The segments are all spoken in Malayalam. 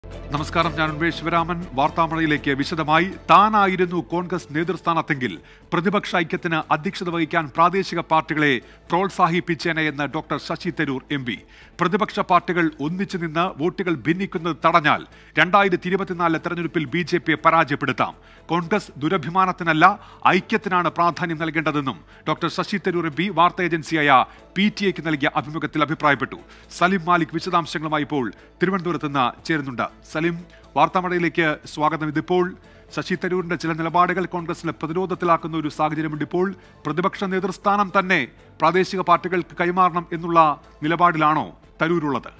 നമസ്കാരം ഞാൻ ഉന്മേഷ് ശിവരാമൻ വാർത്താമഴയിലേക്ക് വിശദമായി താനായിരുന്നു കോൺഗ്രസ് നേതൃസ്ഥാനത്തെങ്കിൽ പ്രതിപക്ഷ ഐക്യത്തിന് അധ്യക്ഷത വഹിക്കാൻ പ്രാദേശിക പാർട്ടികളെ പ്രോത്സാഹിപ്പിച്ചേനെ എന്ന് doctor Shashi Tharoor M P പ്രതിപക്ഷ പാർട്ടികൾ ഒന്നിച്ചു നിന്ന് വോട്ടുകൾ ഭിന്നിക്കുന്നത് തടഞ്ഞാൽ രണ്ടായിരത്തി ഇരുപത്തിനാലിലെ തെരഞ്ഞെടുപ്പിൽ ബി ജെ പിയെ പരാജയപ്പെടുത്താം കോൺഗ്രസ് ദുരഭിമാനത്തിനല്ല ഐക്യത്തിനാണ് പ്രാധാന്യം നൽകേണ്ടതെന്നും doctor Shashi Tharoor M P വാർത്താ ഏജൻസിയായ പി ടി എക്ക് നൽകിയ അഭിമുഖത്തിൽ അഭിപ്രായപ്പെട്ടു സലിം മാലിക് വിശദാംശങ്ങളുമായി ഇപ്പോൾ തിരുവനന്തപുരത്ത് നിന്ന് ചേരുന്നുണ്ട് സലിം വാർത്താമഴയിലേക്ക് സ്വാഗതം ഇതിപ്പോൾ ശശി തരൂരിന്റെ ചില നിലപാടുകൾ കോൺഗ്രസിനെ പ്രതിരോധത്തിലാക്കുന്ന ഒരു സാഹചര്യമുണ്ട് ഇപ്പോൾ പ്രതിപക്ഷ നേതൃസ്ഥാനം തന്നെ പ്രാദേശിക പാർട്ടികൾക്ക് കൈമാറണം എന്നുള്ള നിലപാടിലാണോ തരൂരുള്ളത്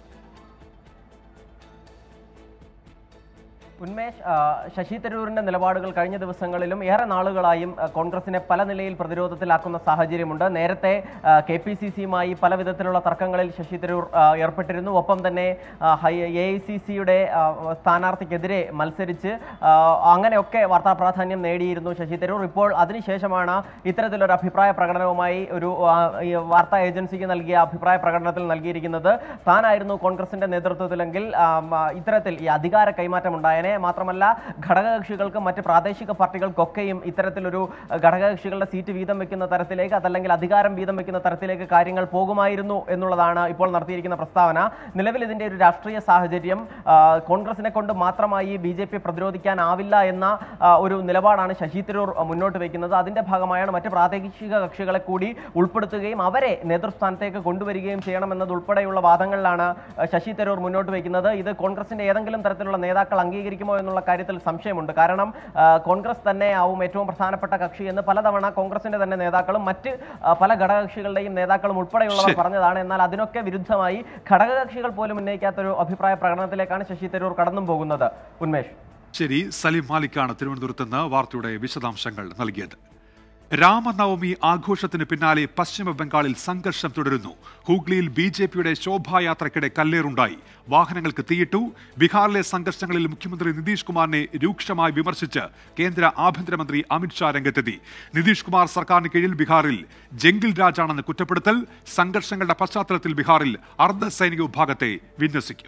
ഉന്മേഷ് ആ, ശശി തരൂരിന്റെ നിലപാടുകൾ കഴിഞ്ഞ ദിവസങ്ങളിലും ഏറെ നാളുകളായും ആ, കോൺഗ്രസിനെ പല നിലയിൽ പ്രതിരോധത്തിലാക്കുന്ന സാഹചര്യമുണ്ട് നേരത്തെ കെ പി സി സിയുമായി പല വിധത്തിലുള്ള തർക്കങ്ങളിൽ ശശി തരൂർ ആ, ഏർപ്പെട്ടിരുന്നു ഒപ്പം തന്നെ എ ഐ സി സിയുടെ സ്ഥാനാർത്ഥിക്കെതിരെ മത്സരിച്ച് ആ, അങ്ങനെയൊക്കെ വാർത്താ പ്രാധാന്യം നേടിയിരുന്നു ശശി തരൂർ ഇപ്പോൾ അതിനുശേഷമാണ് ഇത്തരത്തിലൊരു അഭിപ്രായ പ്രകടനവുമായി ഒരു ആ, ഈ വാർത്താ ഏജൻസിക്ക് നൽകിയ അഭിപ്രായ പ്രകടനത്തിൽ നൽകിയിരിക്കുന്നത് താനായിരുന്നു കോൺഗ്രസിന്റെ നേതൃത്വത്തിലെങ്കിൽ ആ, മ, ഇത്തരത്തിൽ ഈ അധികാര കൈമാറ്റം ഉണ്ടായനെ മാത്രമല്ല ഘടകകക്ഷികൾക്കും മറ്റ് പ്രാദേശിക പാർട്ടികൾക്കൊക്കെയും ഇത്തരത്തിലൊരു അഹ്, ഘടകകക്ഷികളുടെ സീറ്റ് വീതം വെക്കുന്ന തരത്തിലേക്ക് അതല്ലെങ്കിൽ അധികാരം വീതം വെക്കുന്ന തരത്തിലേക്ക് കാര്യങ്ങൾ പോകുമായിരുന്നു എന്നുള്ളതാണ് ഇപ്പോൾ നടത്തിയിരിക്കുന്ന പ്രസ്താവന നിലവിൽ ഇതിന്റെ ഒരു രാഷ്ട്രീയ സാഹചര്യം ആ, കോൺഗ്രസിനെ കൊണ്ട് മാത്രമായി ബി ജെ പി പ്രതിരോധിക്കാനാവില്ല എന്ന ആ, ഒരു നിലപാടാണ് ശശി തരൂർ മുന്നോട്ട് വയ്ക്കുന്നത് അതിന്റെ ഭാഗമായാണ് മറ്റ് പ്രാദേശിക കക്ഷികളെ കൂടി ഉൾപ്പെടുത്തുകയും അവരെ നേതൃസ്ഥാനത്തേക്ക് കൊണ്ടുവരികയും ചെയ്യണമെന്നത് ഉൾപ്പെടെയുള്ള വാദങ്ങളിലാണ് ആ, ശശി തരൂർ മുന്നോട്ട് വയ്ക്കുന്നത് ഇത് കോൺഗ്രസിന്റെ ഏതെങ്കിലും തരത്തിലുള്ള നേതാക്കൾ അംഗീകരിക്കുമോ എന്നുള്ള കാര്യത്തിൽ സംശയമുണ്ട് കാരണം ആ, കോൺഗ്രസ് തന്നെ ആവും ഏറ്റവും പ്രധാനപ്പെട്ട കക്ഷി എന്ന് പലതവണ കോൺഗ്രസിന്റെ തന്നെ നേതാക്കളും മറ്റ് ആ, പല ഘടകകക്ഷികളുടെയും നേതാക്കളും ഉൾപ്പെടെയുള്ളവർ ശരി. പറഞ്ഞതാണ് എന്നാൽ അതിനൊക്കെ വിരുദ്ധമായി ഘടകകക്ഷികൾ പോലും ഉന്നയിക്കാത്തൊരു അഭിപ്രായ പ്രകടനത്തിലേക്കാണ് ശശി തരൂർ കടന്നും പോകുന്നത് ഉന്മേഷ് ശരി സലിം മാലിക്കാണ് തിരുവനന്തപുരത്ത് നിന്ന് വാർത്തയുടെ വിശദാംശങ്ങൾ നൽകിയത് രാമനവമി ആഘോഷത്തിന് പിന്നാലെ പശ്ചിമ ബംഗാളിൽ സംഘർഷം തുടരുന്നു ഹൂഗ്ലിയിൽ ബി ജെ പിയുടെ ശോഭായാത്രയ്ക്കിടെ കല്ലേറുണ്ടായി വാഹനങ്ങൾക്ക് തീയിട്ടു ബീഹാറിലെ സംഘർഷങ്ങളിൽ മുഖ്യമന്ത്രി നിതീഷ് കുമാറിനെ രൂക്ഷമായി വിമർശിച്ച് കേന്ദ്ര ആഭ്യന്തരമന്ത്രി അമിത്ഷാ രംഗത്തെത്തി നിതീഷ് കുമാർ സർക്കാരിന് കീഴിൽ ബീഹാറിൽ ജംഗിൽ രാജാണെന്ന് കുറ്റപ്പെടുത്തൽ സംഘർഷങ്ങളുടെ പശ്ചാത്തലത്തിൽ ബീഹാറിൽ അർദ്ധ സൈനിക വിഭാഗത്തെ വിന്യസിക്കും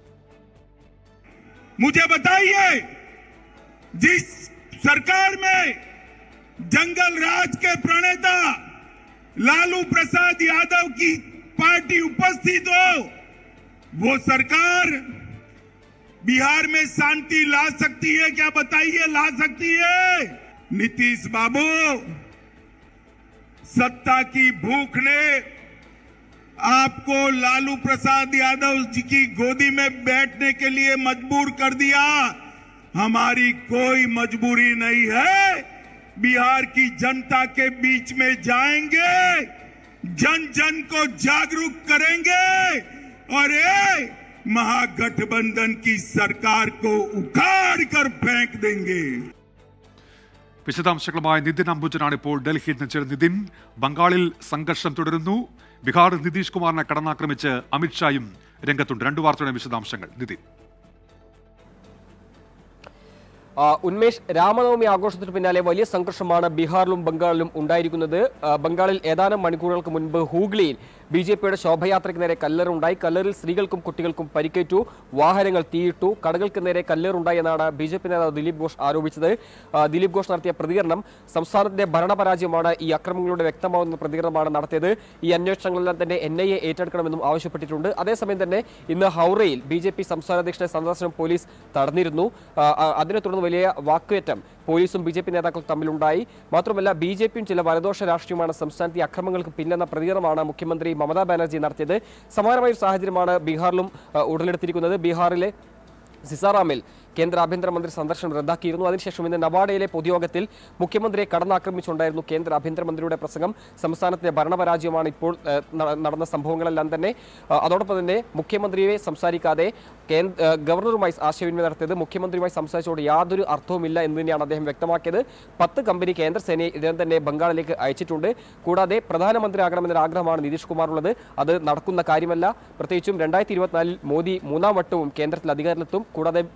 मुझे बताइए जिस सरकार में जंगल राज के प्रणेता लालू प्रसाद यादव की पार्टी उपस्थित हो वो सरकार बिहार में शांति ला सकती है क्या बताइए ला सकती है नीतीश बाबू सत्ता की भूख ने आपको लालू प्रसाद यादव जी की गोदी में बैठने के लिए मजबूर कर दिया हमारी कोई मजबूरी नहीं है बिहार की जनता के बीच में जाएंगे जन जन को जागरूक करेंगे और ये महागठबंधन की सरकार को उखाड़ कर फेंक देंगे വിശദാംശങ്ങളുമായി നിതിൻ അംബുജനാണ് ഇപ്പോൾ ഡൽഹിയിൽ നിന്ന് ചേർന്ന് നിതിൻ ബംഗാളിൽ സംഘർഷം തുടരുന്നു ബീഹാറിൽ നിതീഷ് കുമാറിനെ കടന്നാക്രമിച്ച് അമിത്ഷായും രംഗത്തുണ്ട് രണ്ടു വാർത്തയുടെ വിശദാംശങ്ങൾ നിതിൻ ആ, ഉന്മേഷ് രാമനവമി ആഘോഷത്തിന് പിന്നാലെ വലിയ സംഘർഷമാണ് ബീഹാറിലും ബംഗാളിലും ഉണ്ടായിരിക്കുന്നത് ആ, ബംഗാളിൽ ഏതാനും മണിക്കൂറുകൾക്ക് മുൻപ് ഹൂഗ്ലിയിൽ ബി ജെ പിയുടെ ശോഭയാത്രയ്ക്ക് നേരെ കല്ലേറുണ്ടായി കല്ലേറിൽ സ്ത്രീകൾക്കും കുട്ടികൾക്കും പരിക്കേറ്റു വാഹനങ്ങൾ തീയിട്ടു കടകൾക്ക് നേരെ കല്ലേറുണ്ടായി എന്നാണ് ബി ജെ പി നേതാവ് ദിലീപ് ഘോഷ് ആരോപിച്ചത് ആ, ദിലീപ് ഘോഷ് നടത്തിയ പ്രതികരണം സംസ്ഥാനത്തിന്റെ ഭരണപരാജയമാണ് ഈ അക്രമങ്ങളുടെ വ്യക്തമാവുന്ന പ്രതികരണമാണ് നടത്തിയത് ഈ അന്വേഷണങ്ങളെല്ലാം തന്നെ എൻ ഐ എ ഏറ്റെടുക്കണമെന്നും ആവശ്യപ്പെട്ടിട്ടുണ്ട് അതേസമയം തന്നെ ഇന്ന് ഹൗറയിൽ ബി ജെ പി സംസ്ഥാന അധ്യക്ഷന്റെ സന്ദർശനം പോലീസ് തടഞ്ഞിരുന്നു ആ, ആ, അതിനെ തുടർന്ന് വലിയ വാക്കുയറ്റം പോലീസും ബി ജെ പി നേതാക്കളും തമ്മിലുണ്ടായി മാത്രമല്ല ബി ജെ പിയും ചില വലദോഷ രാഷ്ട്രീയമാണ് സംസ്ഥാനത്തെ ഈ അക്രമങ്ങൾക്ക് പിന്നെന്ന പ്രതികരണമാണ് മുഖ്യമന്ത്രി മമതാ ബാനർജി നടത്തിയത് സമാനമായ ഒരു സാഹചര്യമാണ് ബീഹാറിലും ആ, ഉടലെടുത്തിരിക്കുന്നത് ബീഹാറിലെ സിസാറാമിൽ കേന്ദ്ര ആഭ്യന്തരമന്ത്രി സന്ദർശനം റദ്ദാക്കിയിരുന്നു അതിനുശേഷം ഇന്ന് നവാഡയിലെ പൊതുയോഗത്തിൽ മുഖ്യമന്ത്രിയെ കടന്നാക്രമിച്ചുകൊണ്ടായിരുന്നു കേന്ദ്ര ആഭ്യന്തരമന്ത്രിയുടെ പ്രസംഗം സംസ്ഥാനത്തിന്റെ ഭരണപരാജയമാണ് ഇപ്പോൾ ഏഹ്, ന- നടന്ന സംഭവങ്ങളെല്ലാം തന്നെ ആ, അതോടൊപ്പം തന്നെ മുഖ്യമന്ത്രിയെ സംസാരിക്കാതെ കേന്ദ്ര ഏഹ്, ഗവർണറുമായി ആശയവിനിമയം നടത്തിയത് മുഖ്യമന്ത്രിയുമായി സംസാരിച്ചുകൊണ്ട് യാതൊരു അർത്ഥവുമില്ല എന്ന് തന്നെയാണ് അദ്ദേഹം വ്യക്തമാക്കിയത് പത്ത് കമ്പനി കേന്ദ്ര സേനയെ ഇതിനകം തന്നെ ബംഗാളിലേക്ക് അയച്ചിട്ടുണ്ട് കൂടാതെ പ്രധാനമന്ത്രിയാകണമെന്നൊരു ആഗ്രഹമാണ് നിതീഷ് കുമാറുള്ളത് അത് നടക്കുന്ന കാര്യമല്ല പ്രത്യേകിച്ചും രണ്ടായിരത്തി ഇരുപത്തിനാലിൽ മോദി മൂന്നാം വട്ടവും കേന്ദ്രത്തിൽ അധികാരത്തിലെത്തും കൂടാതെ ബീഹാറിൽ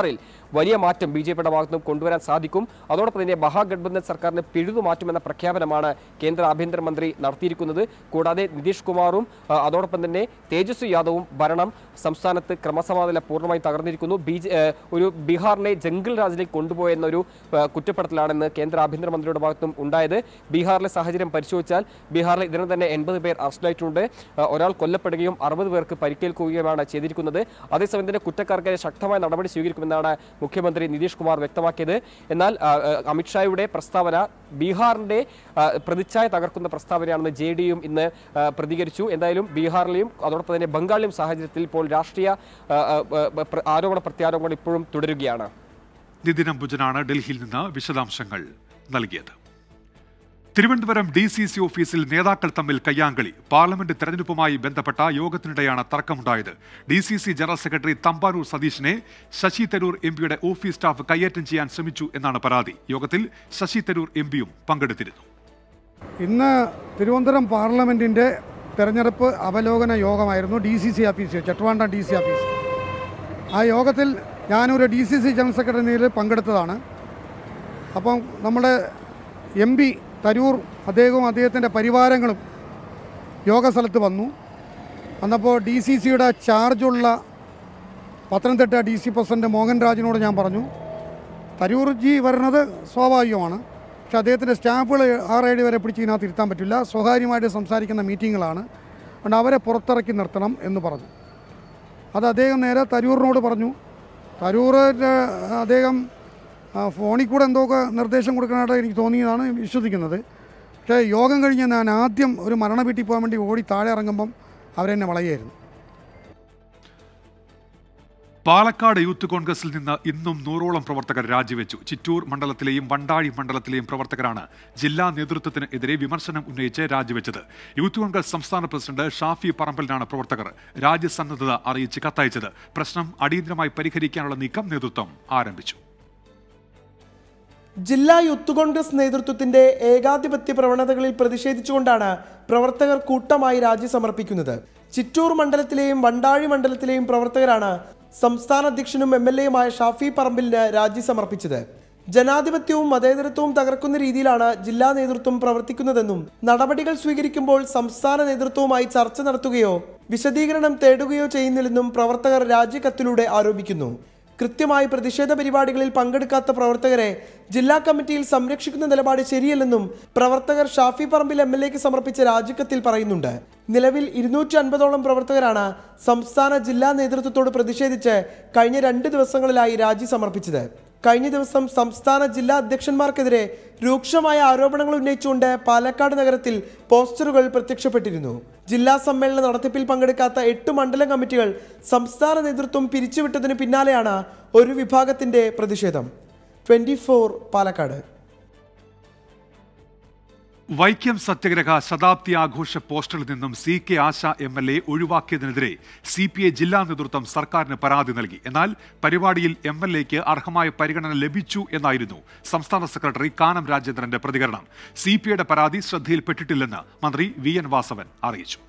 ബീഹാറിൽ വലിയ മാറ്റം ബി ജെ പിയുടെ ഭാഗത്തുനിന്നും കൊണ്ടുവരാൻ സാധിക്കും അതോടൊപ്പം തന്നെ മഹാഗഡ്ബന്ധൻ സർക്കാരിനെ പിഴുതു മാറ്റുമെന്ന പ്രഖ്യാപനമാണ് കേന്ദ്ര ആഭ്യന്തരമന്ത്രി നടത്തിയിരിക്കുന്നത് കൂടാതെ നിതീഷ് കുമാറും ആ, അതോടൊപ്പം തന്നെ തേജസ്വി യാദവും ഭരണം സംസ്ഥാനത്ത് ക്രമസമാധാനം പൂർണ്ണമായി തകർന്നിരിക്കുന്നു ബി ജെ- ഏഹ് ഒരു ബീഹാറിനെ ജംഗിൾ രാജിലേക്ക് കൊണ്ടുപോയെന്നൊരു ആ, കുറ്റപ്പെടുത്തലാണെന്ന് കേന്ദ്ര ആഭ്യന്തരമന്ത്രിയുടെ ഭാഗത്തും ഉണ്ടായത് ബീഹാറിലെ സാഹചര്യം പരിശോധിച്ചാൽ ബീഹാറിൽ ഇതിനകം തന്നെ എൺപത് പേർ അറസ്റ്റിലായിട്ടുണ്ട് ആ, ഒരാൾ കൊല്ലപ്പെടുകയും അറുപത് പേർക്ക് പരിക്കേൽക്കുകയുമാണ് ചെയ്തിരിക്കുന്നത് അതേസമയം തന്നെ കുറ്റക്കാർക്കെതിരെ ശക്തമായ നടപടി സ്വീകരിക്കുമെന്നാണ് മുഖ്യമന്ത്രി നിതീഷ് കുമാർ വ്യക്തമാക്കിയത് എന്നാൽ ആ, ആ, അമിത്ഷായുടെ പ്രസ്താവന ബീഹാറിന്റെ ആ, പ്രതിച്ഛായ തകർക്കുന്ന പ്രസ്താവനയാണെന്ന് ജെ ഡിയും ഇന്ന് ആ, പ്രതികരിച്ചു എന്തായാലും ബീഹാറിലെയും അതോടൊപ്പം തന്നെ ബംഗാളിലെയും സാഹചര്യത്തിൽ ഇപ്പോൾ രാഷ്ട്രീയ ആ, ആ, ആ, പ്ര- ആരോപണ പ്രത്യാരോപണങ്ങൾ ഇപ്പോഴും തുടരുകയാണ് നിതിൻ അംബുജനാണ് ഡൽഹിയിൽ നിന്ന് വിശദാംശങ്ങൾ നൽകിയത് തിരുവനന്തപുരം ഡി സി സി ഓഫീസിൽ നേതാക്കൾ തമ്മിൽ കയ്യാങ്കളി പാർലമെന്റ് തെരഞ്ഞെടുപ്പുമായി ബന്ധപ്പെട്ട യോഗത്തിനിടെയാണ് തർക്കമുണ്ടായത് D C C general secretary Thampanoor സതീഷിനെ ശശി തരൂർ എം പിയുടെ ഓഫീസ് സ്റ്റാഫ് കയ്യേറ്റം ചെയ്യാൻ ശ്രമിച്ചു എന്നാണ് പരാതി യോഗത്തിൽ ശശി തരൂർ എം പിയും പങ്കെടുത്തിരുന്നു ഇന്ന് തിരുവനന്തപുരം പാർലമെൻറ്റിൻ്റെ തെരഞ്ഞെടുപ്പ് അവലോകന യോഗമായിരുന്നു ഡി സി സി ഓഫീസ് ചട്ടുവാണ്ട ഡി സി ഓഫീസ് ആ യോഗത്തിൽ ഞാനൊരു D C C general secretary നിലയിൽ പങ്കെടുത്തതാണ് അപ്പം നമ്മുടെ എം പി തരൂർ അദ്ദേഹവും അദ്ദേഹത്തിൻ്റെ പരിവാരങ്ങളും യോഗ സ്ഥലത്ത് വന്നു വന്നപ്പോൾ ഡി സി സിയുടെ ചാർജുള്ള പത്തനംതിട്ട ഡി സി പ്രസിഡന്റ് മോഹൻരാജിനോട് ഞാൻ പറഞ്ഞു തരൂർജി വരുന്നത് സ്വാഭാവികമാണ് പക്ഷെ അദ്ദേഹത്തിൻ്റെ സ്റ്റാഫുകൾ ആറേഴ് വരെ പിടിച്ച് ഇതിനകത്ത് ഇരുത്താൻ പറ്റില്ല സ്വകാര്യമായിട്ട് സംസാരിക്കുന്ന മീറ്റിങ്ങുകളാണ് അതുകൊണ്ട് അവരെ പുറത്തിറക്കി നിർത്തണം എന്ന് പറഞ്ഞു അത് അദ്ദേഹം നേരെ തരൂറിനോട് പറഞ്ഞു തരൂർ അദ്ദേഹം ആ, ഫോണിൽ കൂടെ എന്തൊക്കെ നിർദ്ദേശം കൊടുക്കാനായിട്ട് എനിക്ക് തോന്നിയതാണ് വിശ്വസിക്കുന്നത് പക്ഷേ യോഗം കഴിഞ്ഞ് ഞാൻ ആദ്യം ഒരു മരണ വീട്ടിൽ പോകാൻ വേണ്ടി ഓടി താഴെ ഇറങ്ങുമ്പം അവരെന്നെ വളയായിരുന്നു പാലക്കാട് യൂത്ത് കോൺഗ്രസിൽ നിന്ന് ഇന്നും നൂറോളം പ്രവർത്തകർ രാജിവെച്ചു ചിറ്റൂർ മണ്ഡലത്തിലെയും വണ്ടാഴി മണ്ഡലത്തിലെയും പ്രവർത്തകരാണ് ജില്ലാ നേതൃത്വത്തിന് എതിരെ വിമർശനം ഉന്നയിച്ച് രാജിവെച്ചത് യൂത്ത് കോൺഗ്രസ് സംസ്ഥാന പ്രസിഡന്റ് ഷാഫി പറമ്പലിനാണ് പ്രവർത്തകർ രാജ്യസന്നദ്ധത അറിയിച്ച് കത്തയച്ചത് പ്രശ്നം അടിയന്തരമായി പരിഹരിക്കാനുള്ള നീക്കം നേതൃത്വം ആരംഭിച്ചു ജില്ലാ യൂത്ത് കോൺഗ്രസ് നേതൃത്വത്തിന്റെ ഏകാധിപത്യ പ്രവണതകളിൽ പ്രതിഷേധിച്ചുകൊണ്ടാണ് പ്രവർത്തകർ കൂട്ടമായി രാജി സമർപ്പിക്കുന്നത് ചിറ്റൂർ മണ്ഡലത്തിലെയും വണ്ടാഴി മണ്ഡലത്തിലെയും പ്രവർത്തകരാണ് സംസ്ഥാന അധ്യക്ഷനും എം എൽ എയുമായ ഷാഫി പറമ്പിലിന് രാജി സമർപ്പിച്ചത് ജനാധിപത്യവും മതേതരത്വവും തകർക്കുന്ന രീതിയിലാണ് ജില്ലാ നേതൃത്വം പ്രവർത്തിക്കുന്നതെന്നും നടപടികൾ സ്വീകരിക്കുമ്പോൾ സംസ്ഥാന നേതൃത്വവുമായി ചർച്ച നടത്തുകയോ വിശദീകരണം തേടുകയോ ചെയ്യുന്നില്ലെന്നും പ്രവർത്തകർ രാജിക്കത്തിലൂടെ ആരോപിക്കുന്നു കൃത്യമായി പ്രതിഷേധ പരിപാടികളിൽ പങ്കെടുക്കാത്ത പ്രവർത്തകരെ ജില്ലാ കമ്മിറ്റിയിൽ സംരക്ഷിക്കുന്ന നിലപാട് ശരിയല്ലെന്നും പ്രവർത്തകർ ഷാഫി പറമ്പിൽ എം എൽ എക്ക് സമർപ്പിച്ച രാജിക്കത്തിൽ പറയുന്നുണ്ട് നിലവിൽ ഇരുന്നൂറ്റി അൻപതോളം പ്രവർത്തകരാണ് സംസ്ഥാന ജില്ലാ നേതൃത്വത്തോട് പ്രതിഷേധിച്ച് കഴിഞ്ഞ രണ്ട് ദിവസങ്ങളിലായി രാജി സമർപ്പിച്ചത് കഴിഞ്ഞ ദിവസം സംസ്ഥാന ജില്ലാ അധ്യക്ഷന്മാർക്കെതിരെ രൂക്ഷമായ ആരോപണങ്ങൾ ഉന്നയിച്ചുകൊണ്ട് പാലക്കാട് നഗരത്തിൽ പോസ്റ്ററുകൾ പ്രത്യക്ഷപ്പെട്ടിരുന്നു ജില്ലാ സമ്മേളന നടത്തിപ്പിൽ പങ്കെടുക്കാത്ത എട്ട് മണ്ഡലം കമ്മിറ്റികൾ സംസ്ഥാന നേതൃത്വം പിരിച്ചുവിട്ടതിന് പിന്നാലെയാണ് ഒരു വിഭാഗത്തിന്റെ പ്രതിഷേധം ട്വന്റി പാലക്കാട് വൈക്കം സത്യഗ്രഹ ശതാബ്ദി ആഘോഷ പോസ്റ്ററിൽ നിന്നും C K Asha M L A ഒഴിവാക്കിയതിനെതിരെ സി പി ഐ ജില്ലാ നേതൃത്വം സർക്കാരിന് പരാതി നൽകി എന്നാൽ പരിപാടിയിൽ എം എൽ എക്ക് അർഹമായ പരിഗണന ലഭിച്ചു എന്നായിരുന്നു സംസ്ഥാന സെക്രട്ടറി കാനം രാജേന്ദ്രന്റെ പ്രതികരണം സി പി ഐയുടെ പരാതി ശ്രദ്ധയിൽപ്പെട്ടിട്ടില്ലെന്ന് മന്ത്രി വി എൻ വാസവൻ അറിയിച്ചു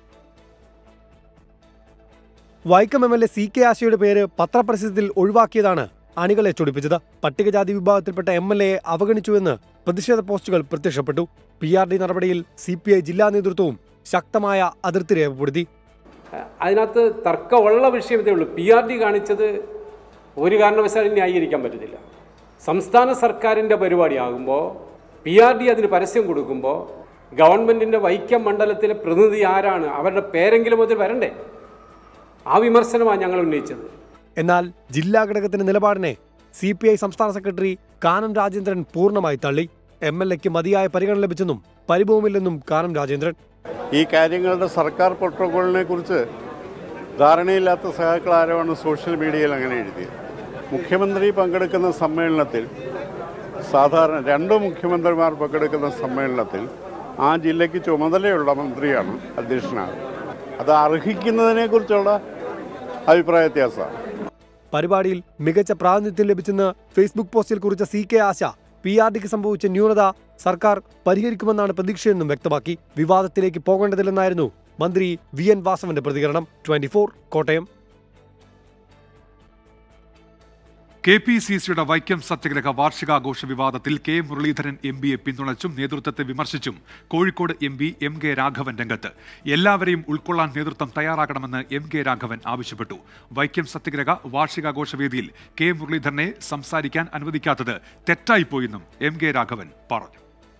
Vaikom M L A C K ആശയുടെ പേര് പത്രപ്രസിദ്ധത്തിൽ ഒഴിവാക്കിയതാണ് അണികളെ ചൊടിപ്പിച്ചത് പട്ടികജാതി വിഭാഗത്തിൽപ്പെട്ട എം എൽ എയെ അവഗണിച്ചുവെന്ന് പ്രതിഷേധ പോസ്റ്റുകൾ പ്രത്യക്ഷപ്പെട്ടു പി ആർ ഡി നടപടിയിൽ സി പി ഐ ജില്ലാ നേതൃത്വവും ശക്തമായ അതിർത്തി രേഖപ്പെടുത്തി അതിനകത്ത് തർക്കമുള്ള വിഷയം ഇതേ ഉള്ളൂ പി ആർ ഡി കാണിച്ചത് ഒരു കാരണവശാലും ന്യായീകരിക്കാൻ പറ്റത്തില്ല സംസ്ഥാന സർക്കാരിൻ്റെ പരിപാടിയാകുമ്പോൾ പി ആർ ഡി അതിന് പരസ്യം കൊടുക്കുമ്പോൾ ഗവൺമെൻറ്റിൻ്റെ വൈക്കം മണ്ഡലത്തിലെ പ്രതിനിധി ആരാണ് അവരുടെ പേരെങ്കിലും അതിൽ വരണ്ടേ ആ വിമർശനമാണ് ഞങ്ങൾ ഉന്നയിച്ചത് എന്നാൽ ജില്ലാ ഘടകത്തിന്റെ നിലപാടിനെ സി പി ഐ സംസ്ഥാന സെക്രട്ടറി കാനം രാജേന്ദ്രൻ പൂർണ്ണമായി തള്ളി എം എൽ എക്ക് മതിയായ പരിഗണന ലഭിച്ചെന്നും പരിഭവമില്ലെന്നും കാനം രാജേന്ദ്രൻ ഈ കാര്യങ്ങളുടെ സർക്കാർ പ്രോട്ടോക്കോളിനെ കുറിച്ച് ധാരണയില്ലാത്ത സഹാക്കൾ ആരോമാണ് സോഷ്യൽ മീഡിയയിൽ അങ്ങനെ എഴുതിയത് മുഖ്യമന്ത്രി പങ്കെടുക്കുന്ന സമ്മേളനത്തിൽ സാധാരണ രണ്ട് മുഖ്യമന്ത്രിമാർ പങ്കെടുക്കുന്ന സമ്മേളനത്തിൽ ആ ജില്ലയ്ക്ക് ചുമതലയുള്ള മന്ത്രിയാണ് അധ്യക്ഷനാകുന്നത് അത് അർഹിക്കുന്നതിനെക്കുറിച്ചുള്ള അഭിപ്രായ വ്യത്യാസമാണ് പരിപാടിയിൽ മികച്ച പ്രാതിനിധ്യം ലഭിച്ചെന്ന് ഫേസ്ബുക്ക് പോസ്റ്റിൽ കുറിച്ച C K Asha P R ഡിക്ക് സംഭവിച്ച ന്യൂനത സർക്കാർ പരിഹരിക്കുമെന്നാണ് പ്രതീക്ഷയെന്നും വ്യക്തമാക്കി വിവാദത്തിലേക്ക് പോകേണ്ടതില്ലെന്നായിരുന്നു മന്ത്രി വി എൻ വാസവന്റെ പ്രതികരണം twenty Kottayam K P C സിയുടെ വൈക്കം സത്യഗ്രഹ വാർഷികാഘോഷ വിവാദത്തിൽ കെ മുരളീധരൻ എം പിയെ പിന്തുണച്ചും നേതൃത്വത്തെ വിമർശിച്ചും Kozhikode M P M K Raghavan രംഗത്ത് എല്ലാവരെയും ഉൾക്കൊള്ളാൻ നേതൃത്വം തയ്യാറാകണമെന്ന് എം കെ രാഘവൻ ആവശ്യപ്പെട്ടു വൈക്കം സത്യഗ്രഹ വാർഷികാഘോഷ വേദിയിൽ കെ മുരളീധരനെ സംസാരിക്കാൻ അനുവദിക്കാത്തത് തെറ്റായിപ്പോയെന്നും എം കെ രാഘവൻ പറഞ്ഞു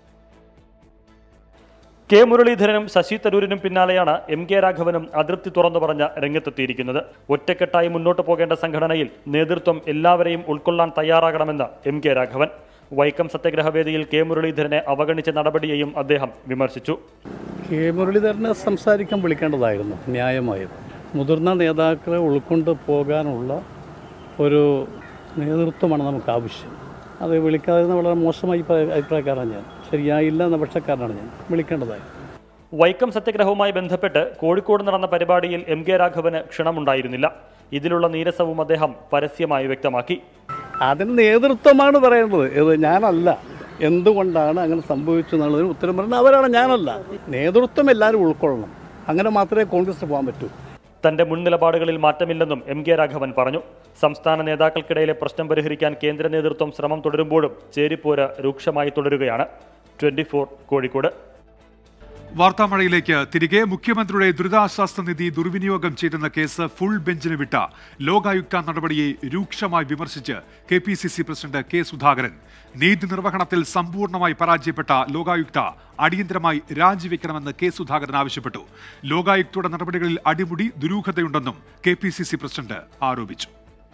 കെ മുരളീധരനും ശശി തരൂരിനും പിന്നാലെയാണ് എം കെ രാഘവനും അതൃപ്തി തുറന്നു പറഞ്ഞ രംഗത്തെത്തിയിരിക്കുന്നത് ഒറ്റക്കെട്ടായി മുന്നോട്ട് പോകേണ്ട സംഘടനയിൽ നേതൃത്വം എല്ലാവരെയും ഉൾക്കൊള്ളാൻ തയ്യാറാകണമെന്ന് എം കെ രാഘവൻ വൈക്കം സത്യഗ്രഹവേദിയിൽ കെ മുരളീധരനെ അവഗണിച്ച നടപടിയെയും അദ്ദേഹം വിമർശിച്ചു കെ മുരളീധരനെ സംസാരിക്കാൻ വിളിക്കേണ്ടതായിരുന്നു ന്യായമായത് മുതിർന്ന നേതാക്കളെ ഉൾക്കൊണ്ട് പോകാനുള്ള ഒരു നേതൃത്വമാണ് നമുക്ക് ആവശ്യം അത് വിളിക്കാതിരുന്ന വളരെ മോശമായി അഭിപ്രായക്കാരനാണ് ഞാൻ ശരിയായില്ല എന്ന പക്ഷക്കാരനാണ് ഞാൻ വിളിക്കേണ്ടതായി വൈക്കം സത്യഗ്രഹവുമായി ബന്ധപ്പെട്ട് കോഴിക്കോട് നടന്ന പരിപാടിയിൽ എം കെ രാഘവന് ക്ഷണമുണ്ടായിരുന്നില്ല ഇതിലുള്ള നീരസവും അദ്ദേഹം പരസ്യമായി വ്യക്തമാക്കി അതിന് നേതൃത്വമാണ് പറയേണ്ടത് ഇത് ഞാനല്ല എന്തുകൊണ്ടാണ് അങ്ങനെ സംഭവിച്ചു എന്നുള്ളതിന് ഉത്തരം പറയുന്നത് അവരാണ് ഞാനല്ല നേതൃത്വം എല്ലാവരും ഉൾക്കൊള്ളണം അങ്ങനെ മാത്രമേ കോൺഗ്രസ് പോകാൻ പറ്റൂ തന്റെ മുൻ നിലപാടുകളിൽ മാറ്റമില്ലെന്നും എം കെ രാഘവൻ പറഞ്ഞു സംസ്ഥാന നേതാക്കൾക്കിടയിലെ പ്രശ്നം പരിഹരിക്കാൻ കേന്ദ്ര നേതൃത്വം ശ്രമം തുടരുമ്പോഴും ചേരിപ്പോര് രൂക്ഷമായി തുടരുകയാണ് ട്വന്റി കോഴിക്കോട് വാർത്താമഴയിലേക്ക് തിരികെ മുഖ്യമന്ത്രിയുടെ ദുരിതാശ്വാസ നിധി ദുർവിനിയോഗം ചെയ്തെന്ന കേസ് ഫുൾ ബെഞ്ചിന് വിട്ട ലോകായുക്ത നടപടിയെ രൂക്ഷമായി വിമർശിച്ച് K P C C president K Sudhakaran നീതി നിർവഹണത്തിൽ സമ്പൂർണ്ണമായി പരാജയപ്പെട്ട ലോകായുക്ത അടിയന്തരമായി രാജിവെക്കണമെന്ന് കെ സുധാകരൻ ആവശ്യപ്പെട്ടു ലോകായുക്തയുടെ നടപടികളിൽ അടിമുടി ദുരൂഹതയുണ്ടെന്നും K P C C president ആരോപിച്ചു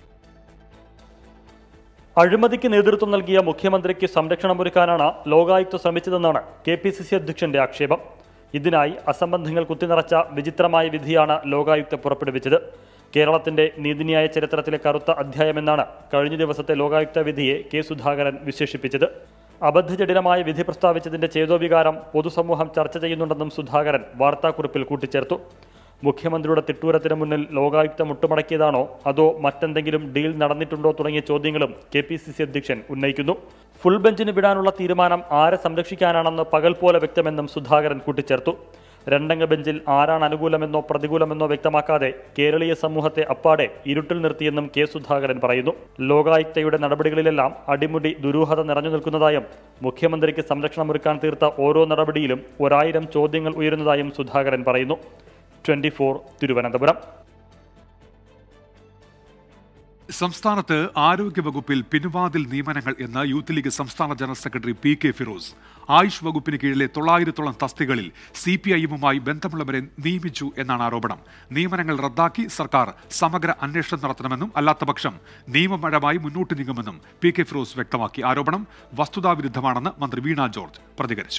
അഴിമതിക്ക് നേതൃത്വം നൽകിയ മുഖ്യമന്ത്രിക്ക് സംരക്ഷണമൊരുക്കാനാണ് ലോകായുക്ത ശ്രമിച്ചതെന്നാണ് കെ പി സി സി അധ്യക്ഷന്റെ ആക്ഷേപം ഇതിനായി അസംബന്ധങ്ങൾ കുത്തിനിറച്ച വിചിത്രമായ വിധിയാണ് ലോകായുക്ത പുറപ്പെടുവിച്ചത് കേരളത്തിന്റെ നീതിന്യായ ചരിത്രത്തിലെ കറുത്ത അധ്യായമെന്നാണ് കഴിഞ്ഞ ദിവസത്തെ ലോകായുക്ത വിധിയെ കെ സുധാകരൻ വിശേഷിപ്പിച്ചത് അബദ്ധജടിലമായ വിധി പ്രസ്താവിച്ചതിന്റെ ചേതോവികാരം പൊതുസമൂഹം ചർച്ച ചെയ്യുന്നുണ്ടെന്നും സുധാകരൻ വാർത്താക്കുറിപ്പിൽ കൂട്ടിച്ചേർത്തു മുഖ്യമന്ത്രിയുടെ തിട്ടൂരത്തിന് മുന്നിൽ ലോകായുക്ത മുട്ടുമടക്കിയതാണോ അതോ മറ്റെന്തെങ്കിലും ഡീൽ നടന്നിട്ടുണ്ടോ തുടങ്ങിയ ചോദ്യങ്ങളും കെ പി സി സി അധ്യക്ഷൻ ഉന്നയിക്കുന്നു ഫുൾ ബെഞ്ചിന് വിടാനുള്ള തീരുമാനം ആരെ സംരക്ഷിക്കാനാണെന്ന് പകൽ പോലെ വ്യക്തമെന്നും സുധാകരൻ കൂട്ടിച്ചേർത്തു രണ്ടംഗ ബെഞ്ചിൽ ആരാണ് അനുകൂലമെന്നോ പ്രതികൂലമെന്നോ വ്യക്തമാക്കാതെ കേരളീയ സമൂഹത്തെ അപ്പാടെ ഇരുട്ടിൽ നിർത്തിയെന്നും കെ സുധാകരൻ പറയുന്നു ലോകായുക്തയുടെ നടപടികളിലെല്ലാം അടിമുടി ദുരൂഹത നിറഞ്ഞു നിൽക്കുന്നതായും മുഖ്യമന്ത്രിക്ക് സംരക്ഷണമൊരുക്കാൻ തീർത്ത ഓരോ നടപടിയിലും ഒരായിരം ചോദ്യങ്ങൾ ഉയരുന്നതായും സുധാകരൻ പറയുന്നു ട്വന്റി തിരുവനന്തപുരം സംസ്ഥാനത്ത് ആരോഗ്യവകുപ്പിൽ പിൻവാതിൽ നിയമനങ്ങൾ എന്ന് യൂത്ത് ലീഗ് സംസ്ഥാന general secretary P K Firos Ayush വകുപ്പിന് കീഴിലെ തൊള്ളായിരത്തോളം തസ്തികകളിൽ സി പി ഐഎമ്മുമായി ബന്ധമുള്ളവരെ നിയമിച്ചു എന്നാണ് ആരോപണം നിയമനങ്ങൾ റദ്ദാക്കി സർക്കാർ സമഗ്ര അന്വേഷണം നടത്തണമെന്നും അല്ലാത്തപക്ഷം നിയമപരമായി മുന്നോട്ട് നീങ്ങുമെന്നും പി കെ ഫിറോസ് വ്യക്തമാക്കി ആരോപണം വസ്തുതാവിരുദ്ധമാണെന്ന് മന്ത്രി വീണ ജോർജ് പ്രതികരിച്ചു